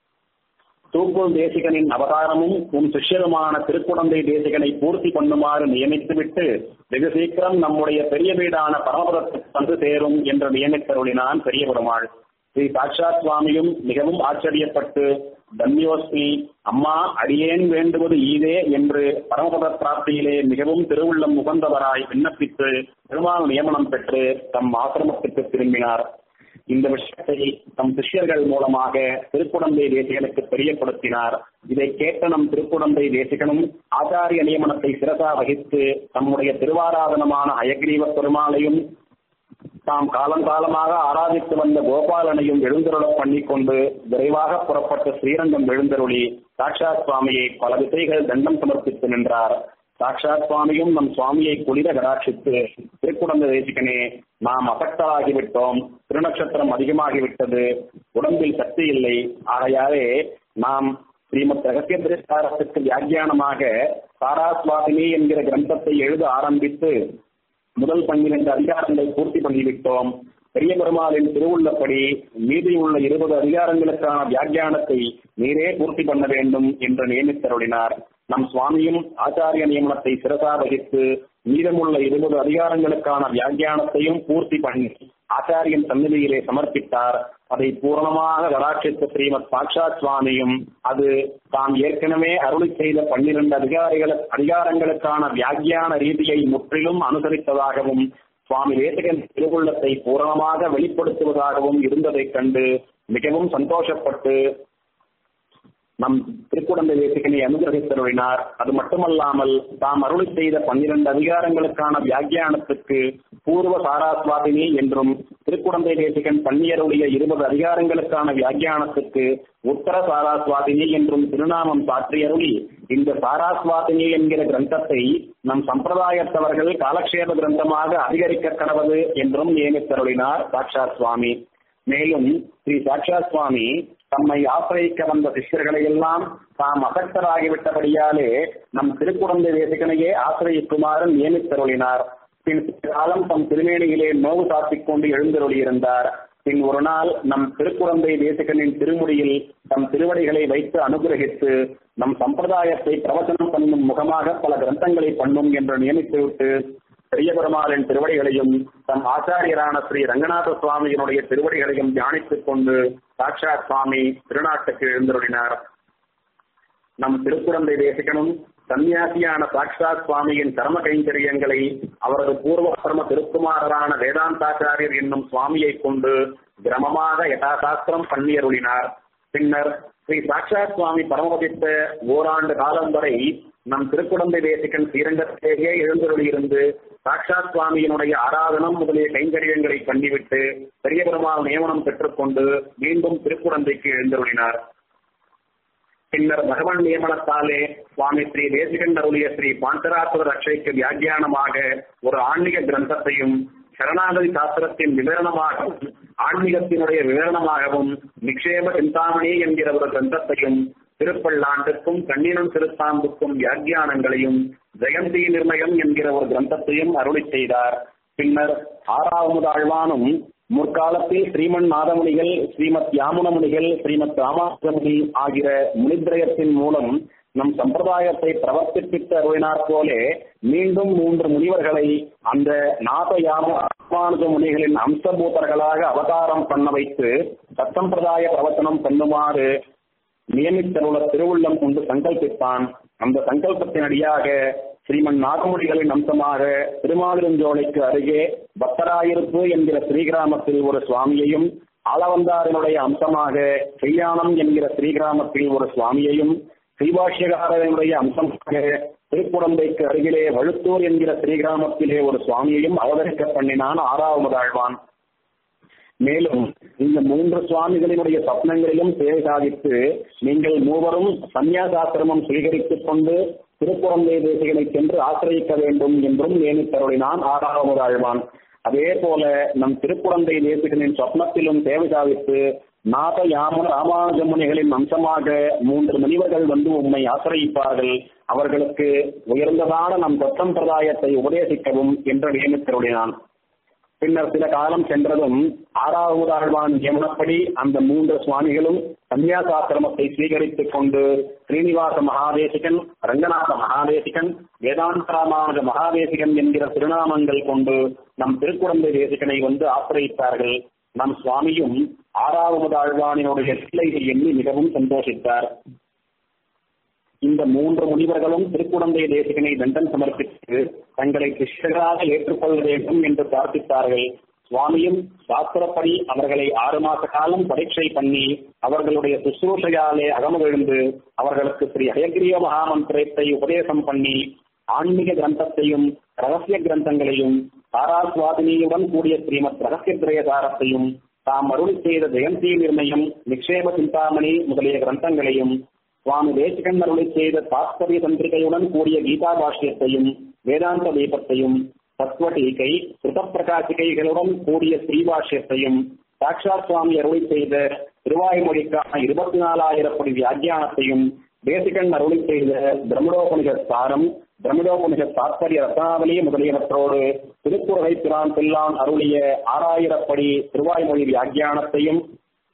தூக்குள் தேசிகனின் அவதாரமும் உன் சிஷ்யருமான திருக்குடந்தை தேசிகனை பூர்த்தி பண்ணுமாறு நியமித்துவிட்டு வெகு சீக்கிரம் நம்முடைய பெரிய வீடான பரமபுரத்துக்கு வந்து சேரும் என்று நியமித்தருளினான் பெரிய பெருமாள் ஸ்ரீ சாட்சாத் சுவாமியும் மிகவும் ஆச்சரியப்பட்டு தன்யோஸ்மி அம்மா அடியேன் வேண்டுவது ஈதே என்று பரமபத பிராப்தியிலே மிகவும் திருவுள்ளம் உகந்தவராய் விண்ணப்பித்து பெருமாள் நியமனம் பெற்று தம் ஆசிரமத்திற்கு திரும்பினார் இந்த விஷயத்தை தம் சிஷ்யர்கள் மூலமாக திருக்குடந்தை தேசிகனுக்கு தெரியப்படுத்தினார் இதை கேட்ட நம் திருக்குடந்தை தேசிகனும் ஆச்சாரிய நியமனத்தை சிறசா வகித்து தம்முடைய திருவாராதனமான அயக்ரீவ பெருமாளையும் தாம் காலங்காலமாக ஆராதித்து வந்த கோபாலனையும் எழுந்தருளப் பண்ணிக்கொண்டு விரைவாக புறப்பட்ட ஸ்ரீரங்கம் எழுந்தருளி சாட்சாத் சுவாமியை பல திசைகள் தண்டம் சமர்ப்பித்து நின்றார் சாட்சாத் சுவாமியும் நம் சுவாமியை குளிர கடாட்சித்து திருக்குடந்த தேசிகனே நாம் அசக்தராகிவிட்டோம் திருநட்சத்திரம் அதிகமாகிவிட்டது உடம்பில் சக்தி இல்லை ஆகையாலே நாம் ஸ்ரீமத் ரகசிய திருஷ்டாரத்துக்கு வியாக்கியானமாக சாராஸ்வாதினி என்கிற கிரந்தத்தை எழுத ஆரம்பித்து முதல் பன்னிரண்டு அதிகாரங்களை பூர்த்தி பண்ணிவிட்டோம் பெரிய பெருமாளின் திருவுள்ளப்படி மீதி உள்ள இருபது அதிகாரங்களுக்கான வியாக்கியானத்தை நீரே பூர்த்தி பண்ண வேண்டும் என்று நியமித்தருளினார் நம் சுவாமியும் ஆச்சாரிய நியமனத்தை சிறசா வகித்து மீதமுள்ள இருபது அதிகாரங்களுக்கான வியாக்கியானத்தையும் பூர்த்தி பண்ணி ஆச்சாரியன் சந்நிதியிலே சமர்ப்பித்தார் அதை பூரணமாக கடாட்சித்த ஸ்ரீமத் சாட்சாத் சுவாமியும் அது தாம் ஏற்கனவே அருளி செய்த பன்னிரண்டு அதிகாரிகள அதிகாரங்களுக்கான வியாக்கியான ரீதியை முற்றிலும் அனுசரித்ததாகவும் சுவாமி தேசகன் திருவுள்ளத்தை பூரணமாக வெளிப்படுத்துவதாகவும் இருந்ததைக் கண்டு மிகவும் சந்தோஷப்பட்டு நம் திருக்குடந்தை தேசிகனை அனுகிரகித்தருளினார் அது மட்டுமல்லாமல் தாம் அருளி செய்த பன்னிரண்டு அதிகாரங்களுக்கான வியாக்கியானத்துக்கு பூர்வ சாராஸ்வாதினி என்றும் திருக்குடந்தை தேசிகன் பன்னியருடைய இருபது அதிகாரங்களுக்கான வியாக்கியானத்துக்கு உத்தர சாராஸ்வாதினி என்றும் திருநாமம் சாற்றியருளி இந்த சாராஸ்வாதினி என்கிற கிரந்தத்தை நம் சம்பிரதாயத்தவர்கள் காலக்ஷேப கிரந்தமாக அதிகரிக்க கடவது என்றும் நியமித்தருளினார் சாட்சாத் சுவாமி மேலும் ஸ்ரீ சாட்சாத் சுவாமி தம்மை ஆசிரியிக்க வந்த சிஷ்யர்களை எல்லாம் தாம் அசக்தராகிவிட்டபடியாலே நம் திருக்குழந்தை தேசிகனையே ஆசிரியிக்குமாறு நியமித்தருளினார் பின் சில காலம் தம் திருமேனியிலே நோவு சாத்திக் கொண்டு எழுந்தருளியிருந்தார் பின் ஒரு நாள் நம் திருக்குழந்தை தேசிகனின் திருமுடியில் தம் திருவடிகளை வைத்து அனுகிரகித்து நம் சம்பிரதாயத்தை பிரவச்சனம் பண்ணும் முகமாக பல கிரந்தங்களை பண்ணும் என்று நியமித்துவிட்டு பெரிய பெருமாளின் திருவடிகளையும் தம் ஆச்சாரியரான ஸ்ரீ ரங்கநாத சுவாமியினுடைய திருவடிகளையும் தியானித்துக் கொண்டு சாட்சாத் சுவாமி திருநாட்டுக்கு எழுந்தருளினார் நம் திருக்குழந்தை தேசிகனும் சன்னியாசியான சாட்சாத் சுவாமியின் கர்ம கைங்கரியங்களை அவரது பூர்வகர்ம திருக்குமாரரான வேதாந்தாச்சாரியர் என்னும் சுவாமியை கொண்டு கிரமமாக யதாசாஸ்திரம் பண்ணியருளினார் பின்னர் ஸ்ரீ சாட்சாத் சுவாமி பரமபதித்த ஓராண்டு காலம் வரை நம் திருக்குழந்தை தேசிகன் ஸ்ரீரங்கத்திலேயே எழுந்தருளியிருந்து சாட்சாத் சுவாமியினுடைய ஆராதனம் முதலிய கைங்கரியங்களை பண்ணிவிட்டு பெரிய பெருமாள் நியமனம் பெற்றுக்கொண்டு மீண்டும் திருக்குழந்தைக்கு எழுந்தருளினார் பின்னர் பகவான் நியமனத்தாலே சுவாமி ஸ்ரீ தேசிகன் அருளிய ஸ்ரீ பாண்டராசுர ரட்சைக்கு வியாக்கியானமாக ஒரு ஆன்மீக கிரந்தத்தையும் சரணாகதி சாஸ்திரத்தின் விவரணமாகவும் ஆன்மீகத்தினுடைய விவரணமாகவும் நிக்ஷேப சிந்தாமணி என்கிற ஒரு கிரந்தத்தையும் திருப்பல்லாண்டுக்கும் கண்ணீரம் திருத்தாம்புக்கும் வியாக்கியானங்களையும் ஜெயந்தி நிர்ணயம் என்கிற ஒரு கிரந்தத்தையும் அருளி செய்தார் பின்னர் ஆறாவது ஆழ்வானும் முற்காலத்தில் ஸ்ரீமன் நாதமுனிகள் ஸ்ரீமத் யாமுனமுனிகள் ஸ்ரீமத் ராமாசுரமுனி ஆகிற முனித்ரயத்தின் மூலம் நம் சம்பிரதாயத்தை பிரவர்த்திப்பித்து அருளினார் போலே மீண்டும் மூன்று முனிவர்களை அந்த நாத யாமானுஜ முனிகளின் அம்சபூதர்களாக அவதாரம் பண்ண வைத்து சத்தம்பிரதாய பிரவச்சனம் பண்ணுமாறு நியமித்தருள திருவுள்ளம் கொண்டு சங்கல்பித்தான் அந்த சங்கல்பத்தின் அடியாக ஸ்ரீமன் நாகமொழிகளின் அம்சமாக திருமாலிருஞ்சோலைக்கு அருகே பக்தராயிருப்பு என்கிற ஸ்ரீகிராமத்தில் ஒரு சுவாமியையும் ஆளவந்தாரினுடைய அம்சமாக செய்யானம் என்கிற ஸ்ரீகிராமத்தில் ஒரு சுவாமியையும் ஸ்ரீபாஷ்யகாரனுடைய அம்சமாக திருக்குடந்தைக்கு அருகிலே வழுத்தூர் என்கிற ஸ்ரீகிராமத்திலே ஒரு சுவாமியையும் அவதரிக்க பண்ணினான் ஆறாவது ஆழ்வான் மேலும் இந்த மூன்று சுவாமிகளினுடைய சப்னங்களிலும் சேவை சாதித்து நீங்கள் மூவரும் சந்நியாசாசிரமம் சுவீகரித்துக் கொண்டு திருக்குழந்தை தேசிகளை சென்று ஆசிரியக்க வேண்டும் என்றும் நியமித்தருளினான் ஆறாவது ஆழ்வான் அதே போல நம் திருக்குழந்தை தேசிகனின் சொப்னத்திலும் சேவை சாதித்து நாத யாம ராமானுஜமுனிகளின் அம்சமாக மூன்று முனிவர்கள் வந்து உம்மை ஆசிரியிப்பார்கள் அவர்களுக்கு உயர்ந்ததான நம் சம்பிரதாயத்தை உபதேசிக்கவும் என்று நியமித்தருளினான் பின்னர் சில காலம் சென்றதும் ஆறாவது ஆழ்வான் நியமனப்படி அந்த மூன்று சுவாமிகளும் சன்னியாசாசிரமத்தை ஸ்வீகரித்துக் கொண்டு ஸ்ரீனிவாச மகாதேசிகன் ரங்கநாத மகாதேசிகன் வேதாந்தராமானுஜ மகாதேசிகன் என்கிற திருநாமங்கள் கொண்டு நம் திருக்குழந்தை தேசிகனை வந்து ஆசிரியித்தார்கள் நம் சுவாமியும் ஆறாவது ஆழ்வானினுடைய சிலையை எண்ணி மிகவும் சந்தோஷித்தார் இந்த மூன்று முனிவர்களும் திருக்குடந்தை தேசிகனை தண்டன் சமர்ப்பித்து தங்களை கிருஷ்ணராக ஏற்றுக்கொள்ள வேண்டும் என்று பிரார்த்தித்தார்கள் சுவாமியும் சாஸ்திரப்படி அவர்களை ஆறு மாச காலம் பரீட்சை பண்ணி அவர்களுடைய சுசூஷையாலே அகமகிழ்ந்து அவர்களுக்கு ஸ்ரீ ஹயகிரிய மகாமந்திரத்தை உபதேசம் பண்ணி ஆன்மீக கிரந்தத்தையும் ரகசிய கிரந்தங்களையும் தாராஸ்வாதினியுடன் கூடிய ஸ்ரீமத் ரகசிய திரயசாரத்தையும் தாம் அருள் செய்த ஜெயந்தி நிர்ணயம் நிக்ஷேப சிந்தாமணி முதலிய கிரந்தங்களையும் சுவாமி தேசிகன் அருளை செய்த தாத்பரிய தந்திரிகையுடன் கூடிய கீதா பாஷ்யத்தையும் வேதாந்த தீபத்தையும் தத்துவ டீகை பிரகாசிகைகளுடன் கூடிய ஸ்ரீபாஷ்யத்தையும் சாட்சாத் சுவாமி அருளை செய்த திருவாய்மொழிக்கான இருபத்தி நாலாயிரப்படி வியாக்கியானத்தையும் தேசிகன் அருளை செய்த பிரம்மடோபனிஷத் சாரம் பிரமிடோபனிஷத் தாத்பரிய ரத்னாவளி முதலியவற்றோடு திருக்குறளை பிரான் பில்லான் அருளிய ஆறாயிரப்படி திருவாய்மொழி வியாக்கியானத்தையும்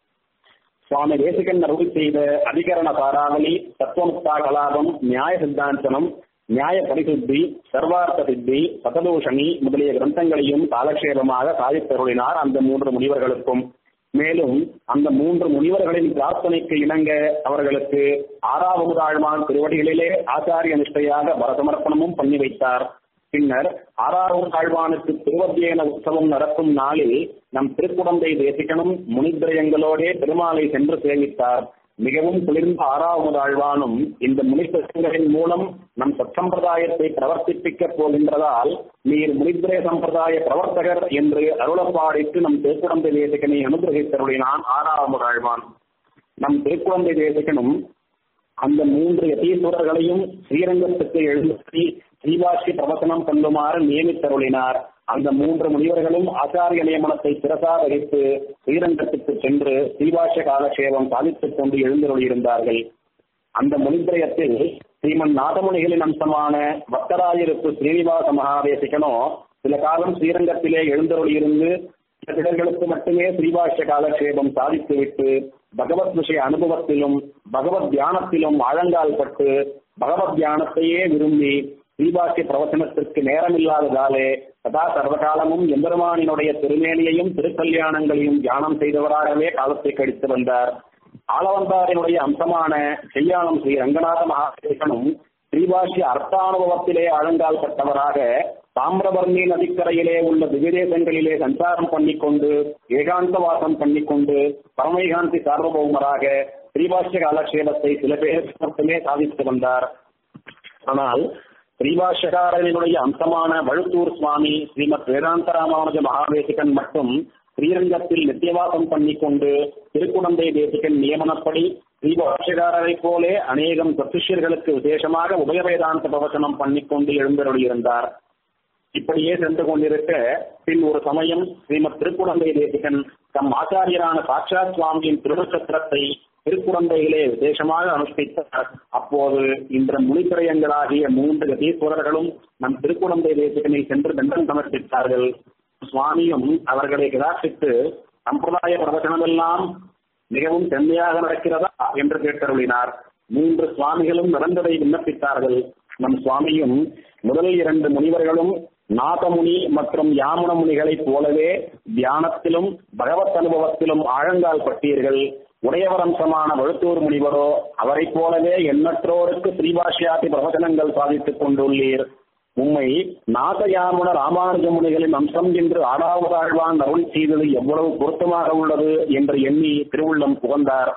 சுவாமி தேசிகன் அருள் செய்த அதிகரண சாராவளி தத்துவமுக்தா கலாபம் நியாய சித்தாந்தனம் நியாய பரிசுத்தி சர்வார்த்த சித்தி சததூஷணி முதலிய கிரந்தங்களையும் காலக்ஷேபமாக சாதித்தருளினார் அந்த மூன்று முனிவர்களுக்கும் மேலும் அந்த மூன்று முனிவர்களின் பிரார்த்தனைக்கு இணங்க அவர்களுக்கு ஆறாவது ஆழ்வான் திருவடிகளிலே ஆச்சாரிய நிஷ்டையாக பரசமர்ப்பணமும் பண்ணி வைத்தார் பின்னர் ஆறாவது ஆழ்வானுக்கு திருவத்தியன உற்சவம் நடக்கும் நாளில் நம் திருக்குடந்தை தேசிகனும் முனித்திரயங்களோடே பெருமாளை சென்று சேவித்தார் மிகவும் குளிர்ந்த ஆறாவது ஆழ்வானும் இந்த முனிசங்களின் மூலம் நம் சத்சம்பிரதாயத்தை பிரவர்த்திப்பிக்கப் போகின்றதால் நீர் முனித்திரய சம்பிரதாய பிரவர்த்தகர் என்று அருளப்பாடிட்டு நம் திருக்குடந்தை தேசிகனை அனுகிரகித்தருளினான் ஆறாவது ஆழ்வான் நம் திருக்குழந்தை தேசிகனும் அந்த மூன்று யதீஸ்வரர்களையும் ஸ்ரீரங்கத்துக்கு எழுதி ஸ்ரீவாசி பிரவசனம் பண்ணுமாறு நியமித்தருளினார் அந்த மூன்று முனிவர்களும் ஆச்சாரிய நியமனத்தை சிறசா வகித்து ஸ்ரீரங்கத்துக்கு சென்று ஸ்ரீவாச காலக்ஷேபம் சாதித்துக் கொண்டு எழுந்தருளியிருந்தார்கள் அந்த முனிந்திரயத்தில் ஸ்ரீமன் நாதமுனிகளின் அம்சமான பக்தராயிருப்பு ஸ்ரீனிவாச மகாதேசிகனோ சில காலம் ஸ்ரீரங்கத்திலே எழுந்தருளியிருந்து சில பிறர்களுக்கு மட்டுமே ஸ்ரீபாஷ்ய காலக்ஷேபம் சாதித்துவிட்டு பகவத் விஷய அனுபவத்திலும் பகவத் தியானத்திலும் ஆழங்கால் பட்டு பகவத் தியானத்தையே விரும்பி ஸ்ரீபாஷ்ய பிரவச்சனத்திற்கு நேரமில்லாததாலே சதா சர்வகாலமும் எம்பெருமானினுடைய திருமேனியையும் திருக்கல்யாணங்களையும் தியானம் செய்தவராகவே காலத்தை கழித்து வந்தார் ஆளவந்தாரினுடைய அம்சமான செய்யானம் ஸ்ரீ ரங்கநாத மகாதேசனும் ஸ்ரீபாஷ்ய அர்த்தானுபவத்திலே ஆழங்கால் பட்டவராக தாமிரபர்ணி நதிக்கரையிலே உள்ள திவ்யதேசங்களிலே சஞ்சாரம் பண்ணிக்கொண்டு ஏகாந்த வாசம் பண்ணிக்கொண்டு பரமைகாந்தி சார்வபௌமராக ஸ்ரீபாஷ்ய காலக்ஷேபத்தை சில பேர் மட்டுமே சாதித்து வந்தார் ஆனால் ஸ்ரீபாஷ்யகாரனுடைய அம்சமான வழுத்தூர் சுவாமி ஸ்ரீமத் வேதாந்த ராமானுஜ மகாதேசிகன் மட்டும் ஸ்ரீரங்கத்தில் நித்தியவாசம் பண்ணிக்கொண்டு திருக்குடந்தை தேசிகன் நியமனப்படி ஸ்ரீபாஷ்யகாரரை போலே அநேகம் சத்துஷ்யர்களுக்கு விசேஷமாக உபய வேதாந்த பிரவச்சனம் பண்ணிக்கொண்டு எழுந்தருளியிருந்தார் இப்படியே சென்று கொண்டிருக்க பின் ஒரு சமயம் ஸ்ரீமத் திருக்குடந்தை தேசிகன் தம் ஆச்சாரியரான சாட்சாத் சுவாமியின் திருநட்சத்திரத்தை திருக்குடந்தையிலே விசேஷமாக அனுஷ்டித்தார் அப்போது இந்த முனித்திரயங்களாகிய மூன்று கதீஸ்வரர்களும் நம் திருக்குடந்தை தேசிகனை சென்று தண்டம் சமர்ப்பித்தார்கள் சுவாமியும் அவர்களை கிராசித்து சம்பிரதாய பிரவச்சனமெல்லாம் மிகவும் செம்மையாக நடக்கிறதா என்று கேட்டருளினார் மூன்று சுவாமிகளும் நடந்ததை விண்ணப்பித்தார்கள் நம் சுவாமியும் முதல் இரண்டு முனிவர்களும் நாதமுனி மற்றும் யாமுன முனிகளைப் போலவே தியானத்திலும் பகவத் அனுபவத்திலும் ஆழங்கால் பட்டீர்கள் உடையவரம்சமான வழுத்தூர் முனிவரோ அவரைப் போலவே எண்ணற்றோருக்கு ஸ்ரீபாஷ்யாதி பிரவச்சனங்கள் சாதித்துக் கொண்டுள்ளீர் உம்மை நாதயாமுன ராமானுஜ முனிகளின் அம்சம் என்று ஆறாவது ஆழ்வான் அருள் செய்தது எவ்வளவு பொருத்தமாக உள்ளது என்று எண்ணி திருவுள்ளம் புகழ்ந்தார்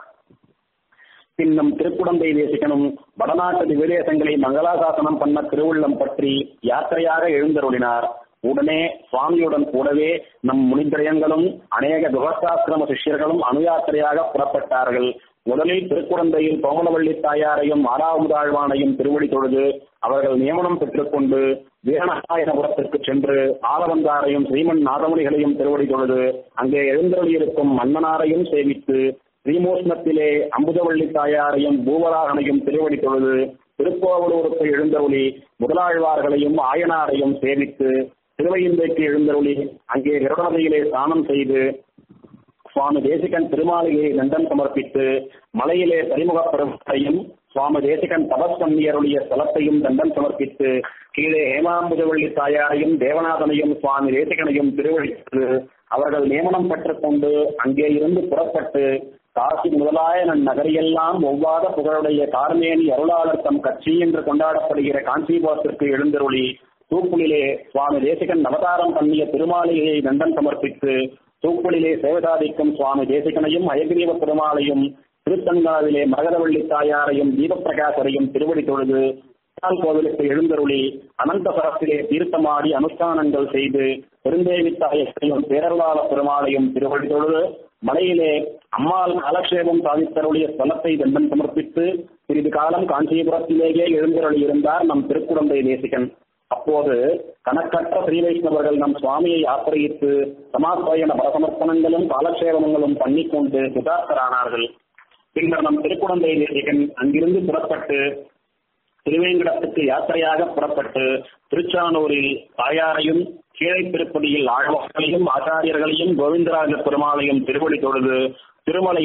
பின்னும் திருக்குடந்தை தேசிகனும் வடநாட்டு திவ்யதேசங்களை மங்களாசாசனம் பண்ண திருவுள்ளம் பற்றி யாத்திரையாக எழுந்தருளினார் உடனே சுவாமியுடன் கூடவே நம் முனிந்திரயங்களும் அநேக துகசாஸ்திரம சிஷ்யர்களும் அணுயாத்திரையாக புறப்பட்டார்கள் முதலில் திருக்குடந்தையில் கோமலவள்ளி தாயாரையும் ஆறாவதாழ்வானையும் திருவடி தொழுது அவர்கள் நியமனம் பெற்றுக்கொண்டு வீரநாராயணபுரத்திற்கு சென்று ஆலவந்தாரையும் ஸ்ரீமன் நாதமுனிகளையும் திருவடி தொழுது அங்கே எழுந்தருளியிருக்கும் மன்னனாரையும் சேவித்து ஸ்ரீமோஷ்ணத்திலே அம்புதவள்ளி தாயாரையும் பூவராகனையும் திருவடி தொழுது திருக்கோவலூருக்கு எழுந்தருளி முதலாழ்வார்களையும் ஆயனாரையும் சேவித்து திருவையுந்தைக்கு எழுந்தருளி அங்கே கருடநதியிலே ஸ்நானம் செய்து சுவாமி தேசிகன் திருமாளிகையை தண்டம் சமர்ப்பித்து மலையிலே பரிமுக பெருமையும் சுவாமி தேசிகன் தபஸ் பண்ணியருடைய ஸ்தலத்தையும் தண்டம் சமர்ப்பித்து கீழே ஹேமாம்புஜவள்ளி தாயாரையும் தேவநாதனையும் சுவாமி தேசிகனையும் திருவழித்து அவர்கள் நியமனம் பெற்றுக்கொண்டு அங்கே இருந்து புறப்பட்டு காசி முதலாய நன் நகரியெல்லாம் ஒவ்வாத புகழுடைய கார்மேனி அருளாளர் தம் கட்சி என்று கொண்டாடப்படுகிற காஞ்சிபுரத்திற்கு எழுந்தருளி தூக்குளிலே சுவாமி தேசிகன் அவதாரம் பண்ணிய திருமாளிகையை தண்டன் சமர்ப்பித்து தூக்குளிலே சேவதாதிக்கும் சுவாமி தேசிகனையும் அயகிரீவ பெருமாளையும் திருத்தங்காவிலே மரகதவள்ளி தாயாரையும் தீபப்பிரகாசரையும் திருவடி தொழுது பெருமாள் கோவிலுக்கு எழுந்தருளி அனந்த சரத்திலே தீர்த்தமாடி அனுஷ்டானங்கள் செய்து பெருந்தேவி தாயத்தையும் பேரருளாள பெருமாளையும் திருவடி தொழுது மலையிலே அம்மாள் காலக்ஷேபம் சாதித்தருடைய ஸ்தலத்தை தண்டன் சமர்ப்பித்து சிறிது காலம் காஞ்சிபுரத்திலேயே எழுந்தருளி இருந்தார் நம் திருக்குடந்தை தேசிகன் அப்போது கணக்கற்ற ஸ்ரீ வைஷ்ணவர்கள் நம் சுவாமியை ஆசிரியத்து சமாஸ்வயன பரசமர்ப்பணங்களும் காலக்ஷேபங்களும் பண்ணிக்கொண்டு சுதார்த்தரானார்கள் பின்னர் நம் திருக்குடந்தை தேசிகன் அங்கிருந்து புறப்பட்டு திருவேங்கடத்துக்கு யாத்திரையாக புறப்பட்டு திருச்சானூரில் தாயாரையும் கீழை திருப்பதியில் ஆழ்வார்களையும் ஆச்சாரியர்களையும் கோவிந்தராஜ பெருமாளையும் திருவடி தொழுது திருமலை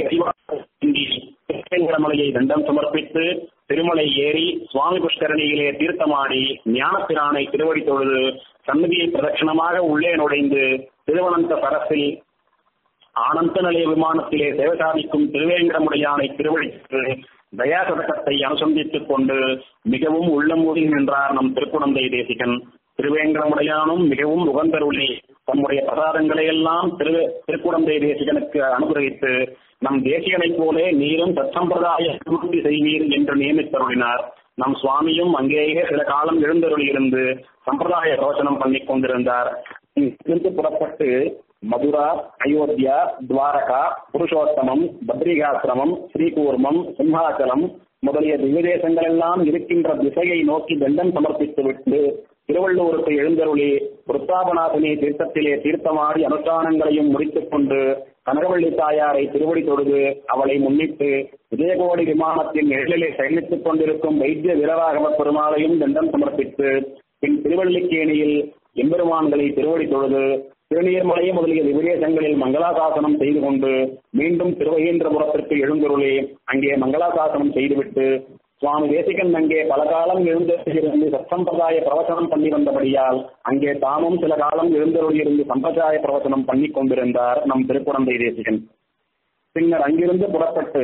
திருவேங்கடமலையை தண்டம் சமர்ப்பித்து திருமலை ஏறி சுவாமி புஷ்கரணியிலே தீர்த்தமாடி ஞானப்பிரானை திருவடி தொழுது சன்னதியை பிரதட்சணமாக உள்ளே நுழைந்து திருவனந்த சரசில் ஆனந்த நிலைய விமானத்திலே சேவை சாதிக்கும் திருவேங்கடமுடையானை திருவழித்து தயாசதகத்தை அனுசந்தித்துக் கொண்டு மிகவும் உள்ளமூடி நின்றார் நம் திருக்குடந்தை தேசிகன் திருவேங்கடமுடையானும் மிகவும் உகந்தருளி தம்முடைய பிரசாதங்களை எல்லாம் திரு திருக்குடந்தை தேசிகனுக்கு அனுகிரகித்து நம் தேசிகனைப் போலே நீரும் சச்சம்பிரதாய பூர்த்தி செய்வீர் என்று நியமித்தருளினார் நம் சுவாமியும் அங்கேயே சில காலம் எழுந்தருளியிருந்து சம்பிரதாய ரோச்சனம் பண்ணிக் கொண்டிருந்தார் இங்கிருந்து புறப்பட்டு மதுரா அயோத்தியா துவாரகா புருஷோத்தமம் பத்ரிகாசிரமம் ஸ்ரீகூர்மம் சிம்ஹாச்சலம் முதலிய திவ்யதேசங்கள் எல்லாம் இருக்கின்ற திசையை நோக்கி தண்டம் சமர்ப்பித்து விட்டு திருவள்ளூருக்கு எழுந்தருளி புத்தாபநாதனி தீர்த்தத்திலே தீர்த்தமாடி அனுஷ்டானங்களையும் முடித்துக் கொண்டு கனகவள்ளி தாயாரை திருவடி தொழுது அவளை முன்னிட்டு விஜயகோடி விமானத்தின் நிழலிலே சயனித்துக் கொண்டிருக்கும் வைத்திய வீரராகவ பெருமாளையும் தண்டம் சமர்ப்பித்து பின் திருவள்ளிக்கேணியில் எம்பெருமான்களை திருவடி தொழுது திருநீர்மலை முதலிய விபரேசங்களில் மங்களாசாசனம் செய்து கொண்டு மீண்டும் திருவகேந்திரபுரத்திற்கு எழுந்தருளி அங்கே மங்களாசாசனம் செய்துவிட்டு சுவாமி தேசிகன் அங்கே பல காலம் எழுந்திருந்து சத்சம்பிரதாய பிரவச்சனம் பண்ணி வந்தபடியால் அங்கே தாமும் சில காலம் எழுந்தருளியிருந்து சம்பிரதாய பிரவச்சனம் பண்ணி கொண்டிருந்தார் நம் திருக்குழந்தை தேசிகன் பின்னர் அங்கிருந்து புறப்பட்டு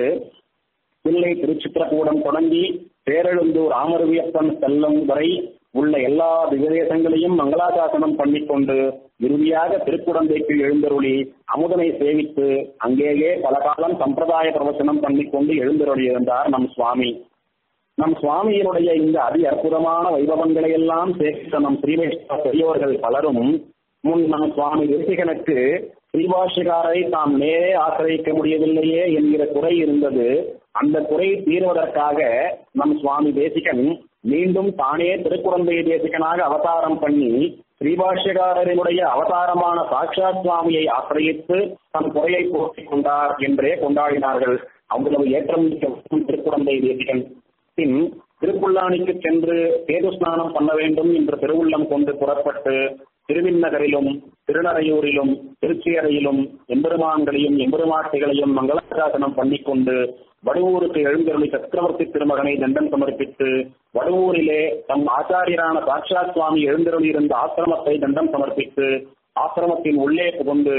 பிள்ளை திருச்சித்திரக்கூடம் தொடங்கி பேரெழுந்தூர் ஆமருவியப்பன் செல்லும் வரை உள்ள எல்லா திவ்யதேசங்களையும் மங்களாசாசனம் பண்ணிக்கொண்டு இறுதியாக திருக்குடந்தைக்கு எழுந்தருளி அமுதனை சேவித்து அங்கேயே பல காலம் சம்பிரதாய பிரவச்சனம் பண்ணிக்கொண்டு எழுந்தருளி இருந்தார் நம் சுவாமி நம் சுவாமியினுடைய இந்த அதி அற்புதமான வைபவங்களை எல்லாம் சேர்த்த நம் ஸ்ரீவைஷ்ணவ பெரியோர்கள் பலரும் முன் நம் சுவாமி தேசிகனுக்கு ஸ்ரீபாஷிகாரை தாம் நேரே ஆசிரியக்க முடியவில்லையே என்கிற குறை இருந்தது அந்த குறை தீர்வதற்காக நம் சுவாமி தேசிகன் மீண்டும் தானே திருக்குழந்தை தேசிகனாக அவதாரம் பண்ணி ஸ்ரீபாஷ்யகாரரினுடைய அவதாரமான சாட்சாத் சுவாமியை ஆசிரியத்து தம் குறையை போக்கிக் கொண்டார் என்றே கொண்டாடினார்கள் அவ்வளவு ஏற்றம் திருக்குழந்தை தேசிகன் பின் திருப்புல்லானிக்கு சென்று சேது ஸ்நானம் பண்ண வேண்டும் என்று திருவுள்ளம் கொண்டு புறப்பட்டு திருவிண்ணகரிலும் திருநறையூரிலும் திருச்சியறையிலும் எம்பெருமான்களையும் எம்பெருமாட்டிகளையும் மங்களாசாசனம் பண்ணிக்கொண்டு வடுவூருக்கு எழுந்தருளி சக்கரவர்த்தி திருமகனை தண்டம் சமர்ப்பித்து வடுவூரிலே தம் ஆச்சாரியரான சாட்சாத் சுவாமி எழுந்தருளி இருந்த ஆசிரமத்தை தண்டம் சமர்ப்பித்து ஆசிரமத்தின் உள்ளே புகுந்து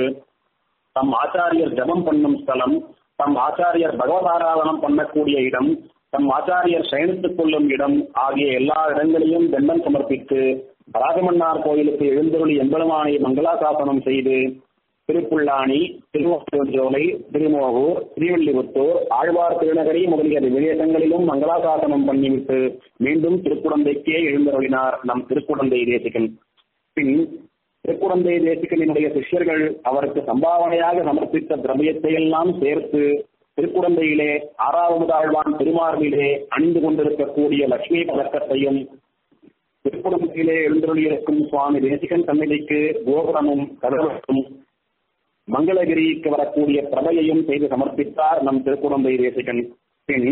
தம் ஆச்சாரியர் ஜபம் பண்ணும் ஸ்தலம் தம் ஆச்சாரியர் பகவதாராதனம் பண்ணக்கூடிய இடம் தம் ஆச்சாரியர் சயனித்துக் கொள்ளும் இடம் ஆகிய எல்லா இடங்களையும் தண்டம் சமர்ப்பித்து ராகமன்னார் கோயிலுக்கு எழுந்தருளி எம்பெருமானை மங்களாசாசனம் செய்து திருப்புல்லானி திருவஞ்சோலை திருமோகூர் திருவள்ளிபுத்தூர் ஆழ்வார் திருநகரி முதலிய விதேசங்களிலும் மங்களாசாசனம் பண்ணிவிட்டு மீண்டும் திருக்குடந்தைக்கே எழுந்தருளினார் நம் திருக்குடந்தை தேசிகன் பின் திருக்குடந்தை தேசிகனினுடைய சிஷ்யர்கள் அவருக்கு சம்பாவனையாக சமர்ப்பித்த திரவியத்தை எல்லாம் சேர்த்து திருக்குடந்தையிலே ஆறாவது ஆழ்வான் திருமார்பிலே அணிந்து கொண்டிருக்கக்கூடிய லட்சுமி பதக்கத்தையும் திருக்குடந்தையிலே எழுந்தருளியிருக்கும் சுவாமி தேசிகன் சந்நிதிக்கு கோபுரமும் கதவத்தும் மங்களகிரிக்கு வரக்கூடிய பிரபையையும் செய்து சமர்ப்பித்தார் நம் திருக்குடந்தை தேசிகன் பின்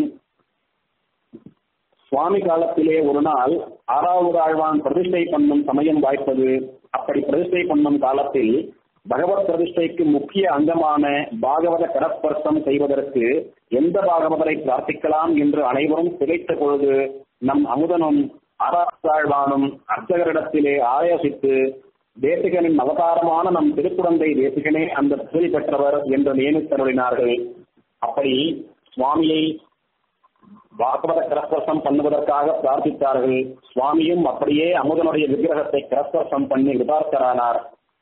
சுவாமி காலத்திலே ஒரு நாள் ஆறாவது ஆழ்வான் பிரதிஷ்டை பண்ணும் சமயம் வாய்ப்பது அப்படி பிரதிஷ்டை பண்ணும் காலத்தில் பகவத் பிரதிஷ்டைக்கு முக்கிய அங்கமான பாகவத கடஸ்பர்சம் செய்வதற்கு எந்த பாகவதரை பிரார்த்திக்கலாம் என்று அனைவரும் திகைத்த பொழுது நம் அமுதனும் ஆறாழ்வானும் அர்ச்சகரிடத்திலே ஆயோசித்து தேசிகனின் அவதாரமான நம் திருக்குழந்தை தேசிகனே அந்த தகுதி பெற்றவர் என்று நியமித்தருளினார்கள் அப்படி சுவாமியை பாகவத கிரஸ்பர்சம் பண்ணுவதற்காக பிரார்த்தித்தார்கள் சுவாமியும் அப்படியே அமுதனுடைய விக்கிரகத்தை கிரஸ்பர்சம் பண்ணி விபார்த்தரானார்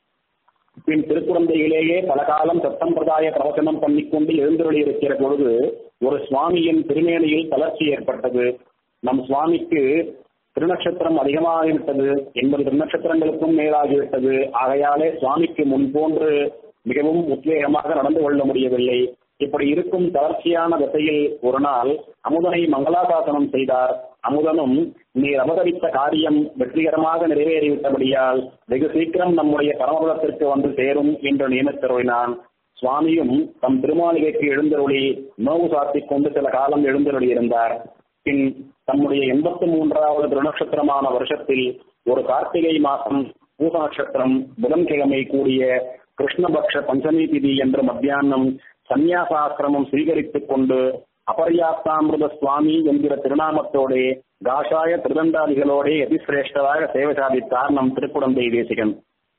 பின் திருக்குழந்தையிலேயே பல காலம் சத்தம்பிரதாய பிரவச்சனம் பண்ணிக்கொண்டு எழுந்தருளி இருக்கிற பொழுது ஒரு சுவாமியின் திருமேனியில் தளர்ச்சி ஏற்பட்டது நம் சுவாமிக்கு திருநட்சத்திரம் அதிகமாகிவிட்டது எண்பது திருநட்சத்திரங்களுக்கும் மேலாகிவிட்டது ஆகையாலே சுவாமிக்கு முன்போன்று மிகவும் உத்வேகமாக நடந்து கொள்ள முடியவில்லை இப்படி இருக்கும் தளர்ச்சியான திசையில் ஒரு நாள் அமுதனை மங்களாசாசனம் செய்தார் அமுதனும் நீர் அவதரித்த காரியம் வெற்றிகரமாக நிறைவேறிவிட்டபடியால் வெகு சீக்கிரம் நம்முடைய பரமபதத்திற்கு வந்து சேரும் என்று நியமித்தருளினான் சுவாமியும் தம் திருமாளிகைக்கு எழுந்தருளி நோவு சாத்திக் கொண்டு சில காலம் எழுந்தருளி இருந்தார் பின் தம்முடைய எண்பத்தி மூன்றாவது திருநட்சத்திரமான வருஷத்தில் ஒரு கார்த்திகை மாசம் பூச நட்சத்திரம் புதன்கிழமை கூடிய கிருஷ்ணபக்ஷ பஞ்சமி திதி என்ற மத்தியானம் சந்நியாசாசிரமம் ஸ்வீகரித்துக் கொண்டு அபர்யாப்தாமிருத சுவாமி என்கிற திருநாமத்தோடே காஷாய திருதண்டாதிகளோடே எதிசிரேஷ்டராக சேவை சாதித்தார் நம் திருக்குடந்தை தேசிகன்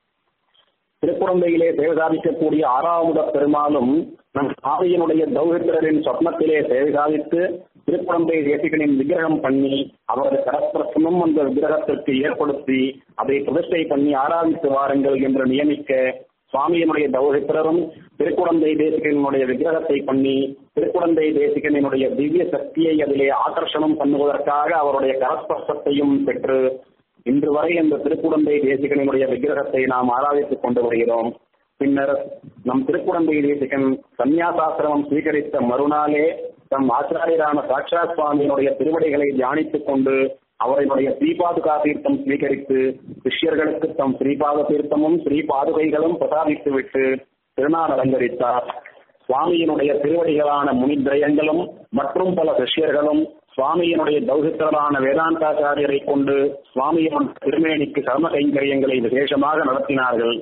திருக்குழந்தையிலே சேவை சாதிக்கக்கூடிய ஆறாவது பெருமாளும் நம் சாமியினுடைய தௌஹித்திரரின் சொப்னத்திலே சேவை சாதித்து திருக்குழந்தை தேசிகனின் விக்கிரகம் பண்ணி அவரது கரஸ்பரசமும் அந்த விக்கிரகத்திற்கு ஏற்படுத்தி அதை பிரதிஷ்டை பண்ணி ஆராதித்து வாருங்கள் என்று நியமிக்க சுவாமியினுடைய தௌஹித்திரரும் திருக்குழந்தை தேசிகனுடைய விக்கிரகத்தை பண்ணி திருக்குழந்தை தேசிகனினுடைய திவ்ய சக்தியை அதிலே ஆகர்ஷணம் பண்ணுவதற்காக அவருடைய கரஸ்பர்சத்தையும் பெற்று இன்று வரை இந்த திருக்குடந்தை தேசிகனுடைய விக்கிரகத்தை நாம் ஆராதித்துக் கொண்டு வருகிறோம் பின்னர் நம் திருக்குடந்தை தேசிகன் சந்நியாசாசிரமம் ஸ்வீகரித்த மறுநாளே தம் ஆச்சாரியரான சாட்சா சுவாமியினுடைய திருவடிகளை தியானித்துக் கொண்டு அவர்களுடைய ஸ்ரீபாதுகா தீர்த்தம் ஸ்வீகரித்து சிஷ்யர்களுக்கு தம் ஸ்ரீபாத தீர்த்தமும் ஸ்ரீபாதுகைகளும் பிரசாதித்து விட்டு திருநாள் அலங்கரித்தார் சுவாமியினுடைய திருவடிகளான முனித்ரயங்களும் மற்றும் பல சிஷ்யர்களும் சுவாமியினுடைய தௌசித்தரான வேதாந்தாச்சாரியரை கொண்டு சுவாமியின் திருமேனிக்கு கர்ம கைங்கரியங்களை விசேஷமாக நடத்தினார்கள்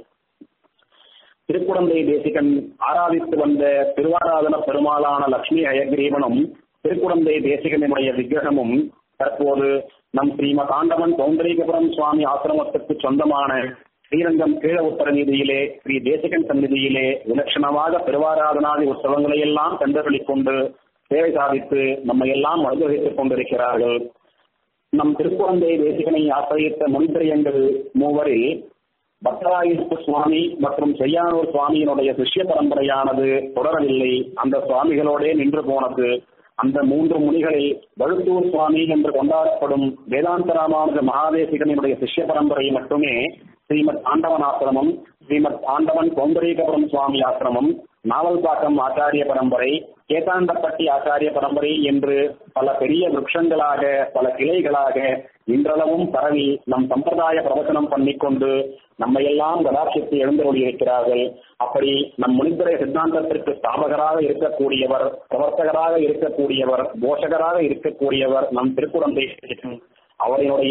திருக்குடந்தை தேசிகன் ஆராதித்து வந்த திருவாராதன பெருமாளான லட்சுமி அயக்ரீவனும் திருக்குடந்தை தேசிகனுடைய விக்கிரகமும் தற்போது நம் ஸ்ரீமத் ஆண்டவன் சௌந்தரிகபுரம் சுவாமி ஆசிரமத்துக்கு சொந்தமான ஸ்ரீரங்கம் கீழ உத்தர நீதியிலே ஸ்ரீ தேசிகன் சந்நிதியிலே விலட்சணமாக திருவாராதனாதி உற்சவங்களை எல்லாம் கண்டறிக் கொண்டு சேவை சாதித்து நம்மை எல்லாம் அனுபவித்துக் கொண்டிருக்கிறார்கள் நம் திருக்குழந்தை தேசிகனை ஆசிரியத்த முனித்திரியங்கள் மூவரில் பக்தராயிருப்பு சுவாமி மற்றும் செய்யானூர் சுவாமியினுடைய சிஷ்ய பரம்பரையானது தொடரவில்லை அந்த சுவாமிகளோடே நின்று போனது அந்த மூன்று முனிகளில் வழுத்தூர் சுவாமி என்று கொண்டாடப்படும் வேதாந்த ராமானுஜ மகாதேசிகனுடைய சிஷ்ய பரம்பரை மட்டுமே ஸ்ரீமத் ஆண்டவன் ஆசிரமம் ஸ்ரீமத் ஆண்டவன் சௌந்தரீகபுரம் சுவாமி ஆசிரமம் நாவல்பாக்கம் ஆச்சாரிய பரம்பரை கேதாண்டப்பட்டி ஆச்சாரிய பரம்பரை என்று பல பெரிய விருட்சங்களாக பல கிளைகளாக இன்றளவும் பரவி நம் சம்பிரதாய பிரவச்சனம் பண்ணிக்கொண்டு நம்மையெல்லாம் கடாட்சித்து எழுந்தருளி இருக்கிறார்கள் அப்படி நம் முனிந்திர சித்தாந்தத்திற்கு ஸ்தாபகராக இருக்கக்கூடியவர் பிரவர்த்தகராக இருக்கக்கூடியவர் போஷகராக இருக்கக்கூடியவர் நம் திருக்குடந்தை அவரினுடைய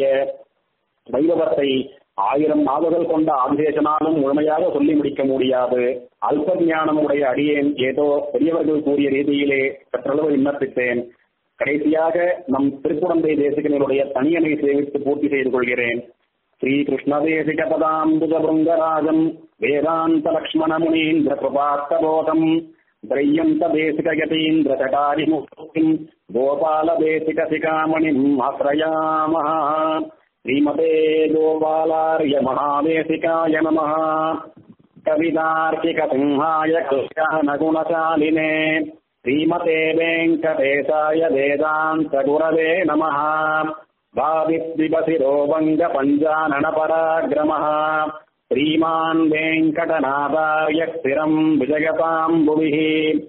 வைபவத்தை ஆயிரம் நாவுகள் கொண்ட ஆதிசேஷனாலும் முழுமையாக சொல்லி முடிக்க முடியாது அல்ப ஞானம் உடைய அடியேன் ஏதோ பெரியவர்கள் கூறிய ரீதியிலே சற்றளவு விண்ணப்பித்தேன் கடைசியாக நம் திருக்குழந்தை தேசிகனுடைய தனியனை சேவித்து பூர்த்தி செய்து கொள்கிறேன் ஸ்ரீ கிருஷ்ணதேசிக பதாம்புஜ பிருங்கராஜம் வேதாந்த லக்ஷ்மண முனீந்திர கிருபாத்தபோதம் திரையந்த தேசிக யதீந்திர சடாரிமுக்திம் கோபால தேசிக சிகாமணிம் ஆசிரயாமः श्रीमते गोपालार्य महादेशिकाय नमः कवितार्किकसिंहाय कल्याणगुणशालिने श्रीमते वेङ्कटेशाय वेदान्तगुरवे नमः भाविद्विपसिरो वङ्गपञ्चाननपराग्रमः श्रीमान् वेङ्कटनाथार्य स्थिरम् विजयताम् भुविः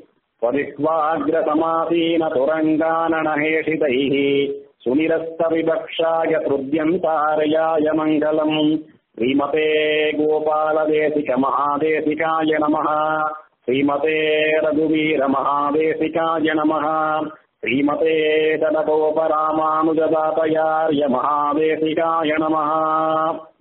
त्वदिक्वाग्रसमासीनतुरङ्गाननहेषितैः सुनिरस्तविवक्षाय हृद्यन्तारयाय मङ्गलम् श्रीमते गोपालदेशिकमहादेशिकाय नमः श्रीमते रघुवीरमहादेशिकाय नमः श्रीमते तदकोपरामानुजदातयार्य महादेशिकाय नमः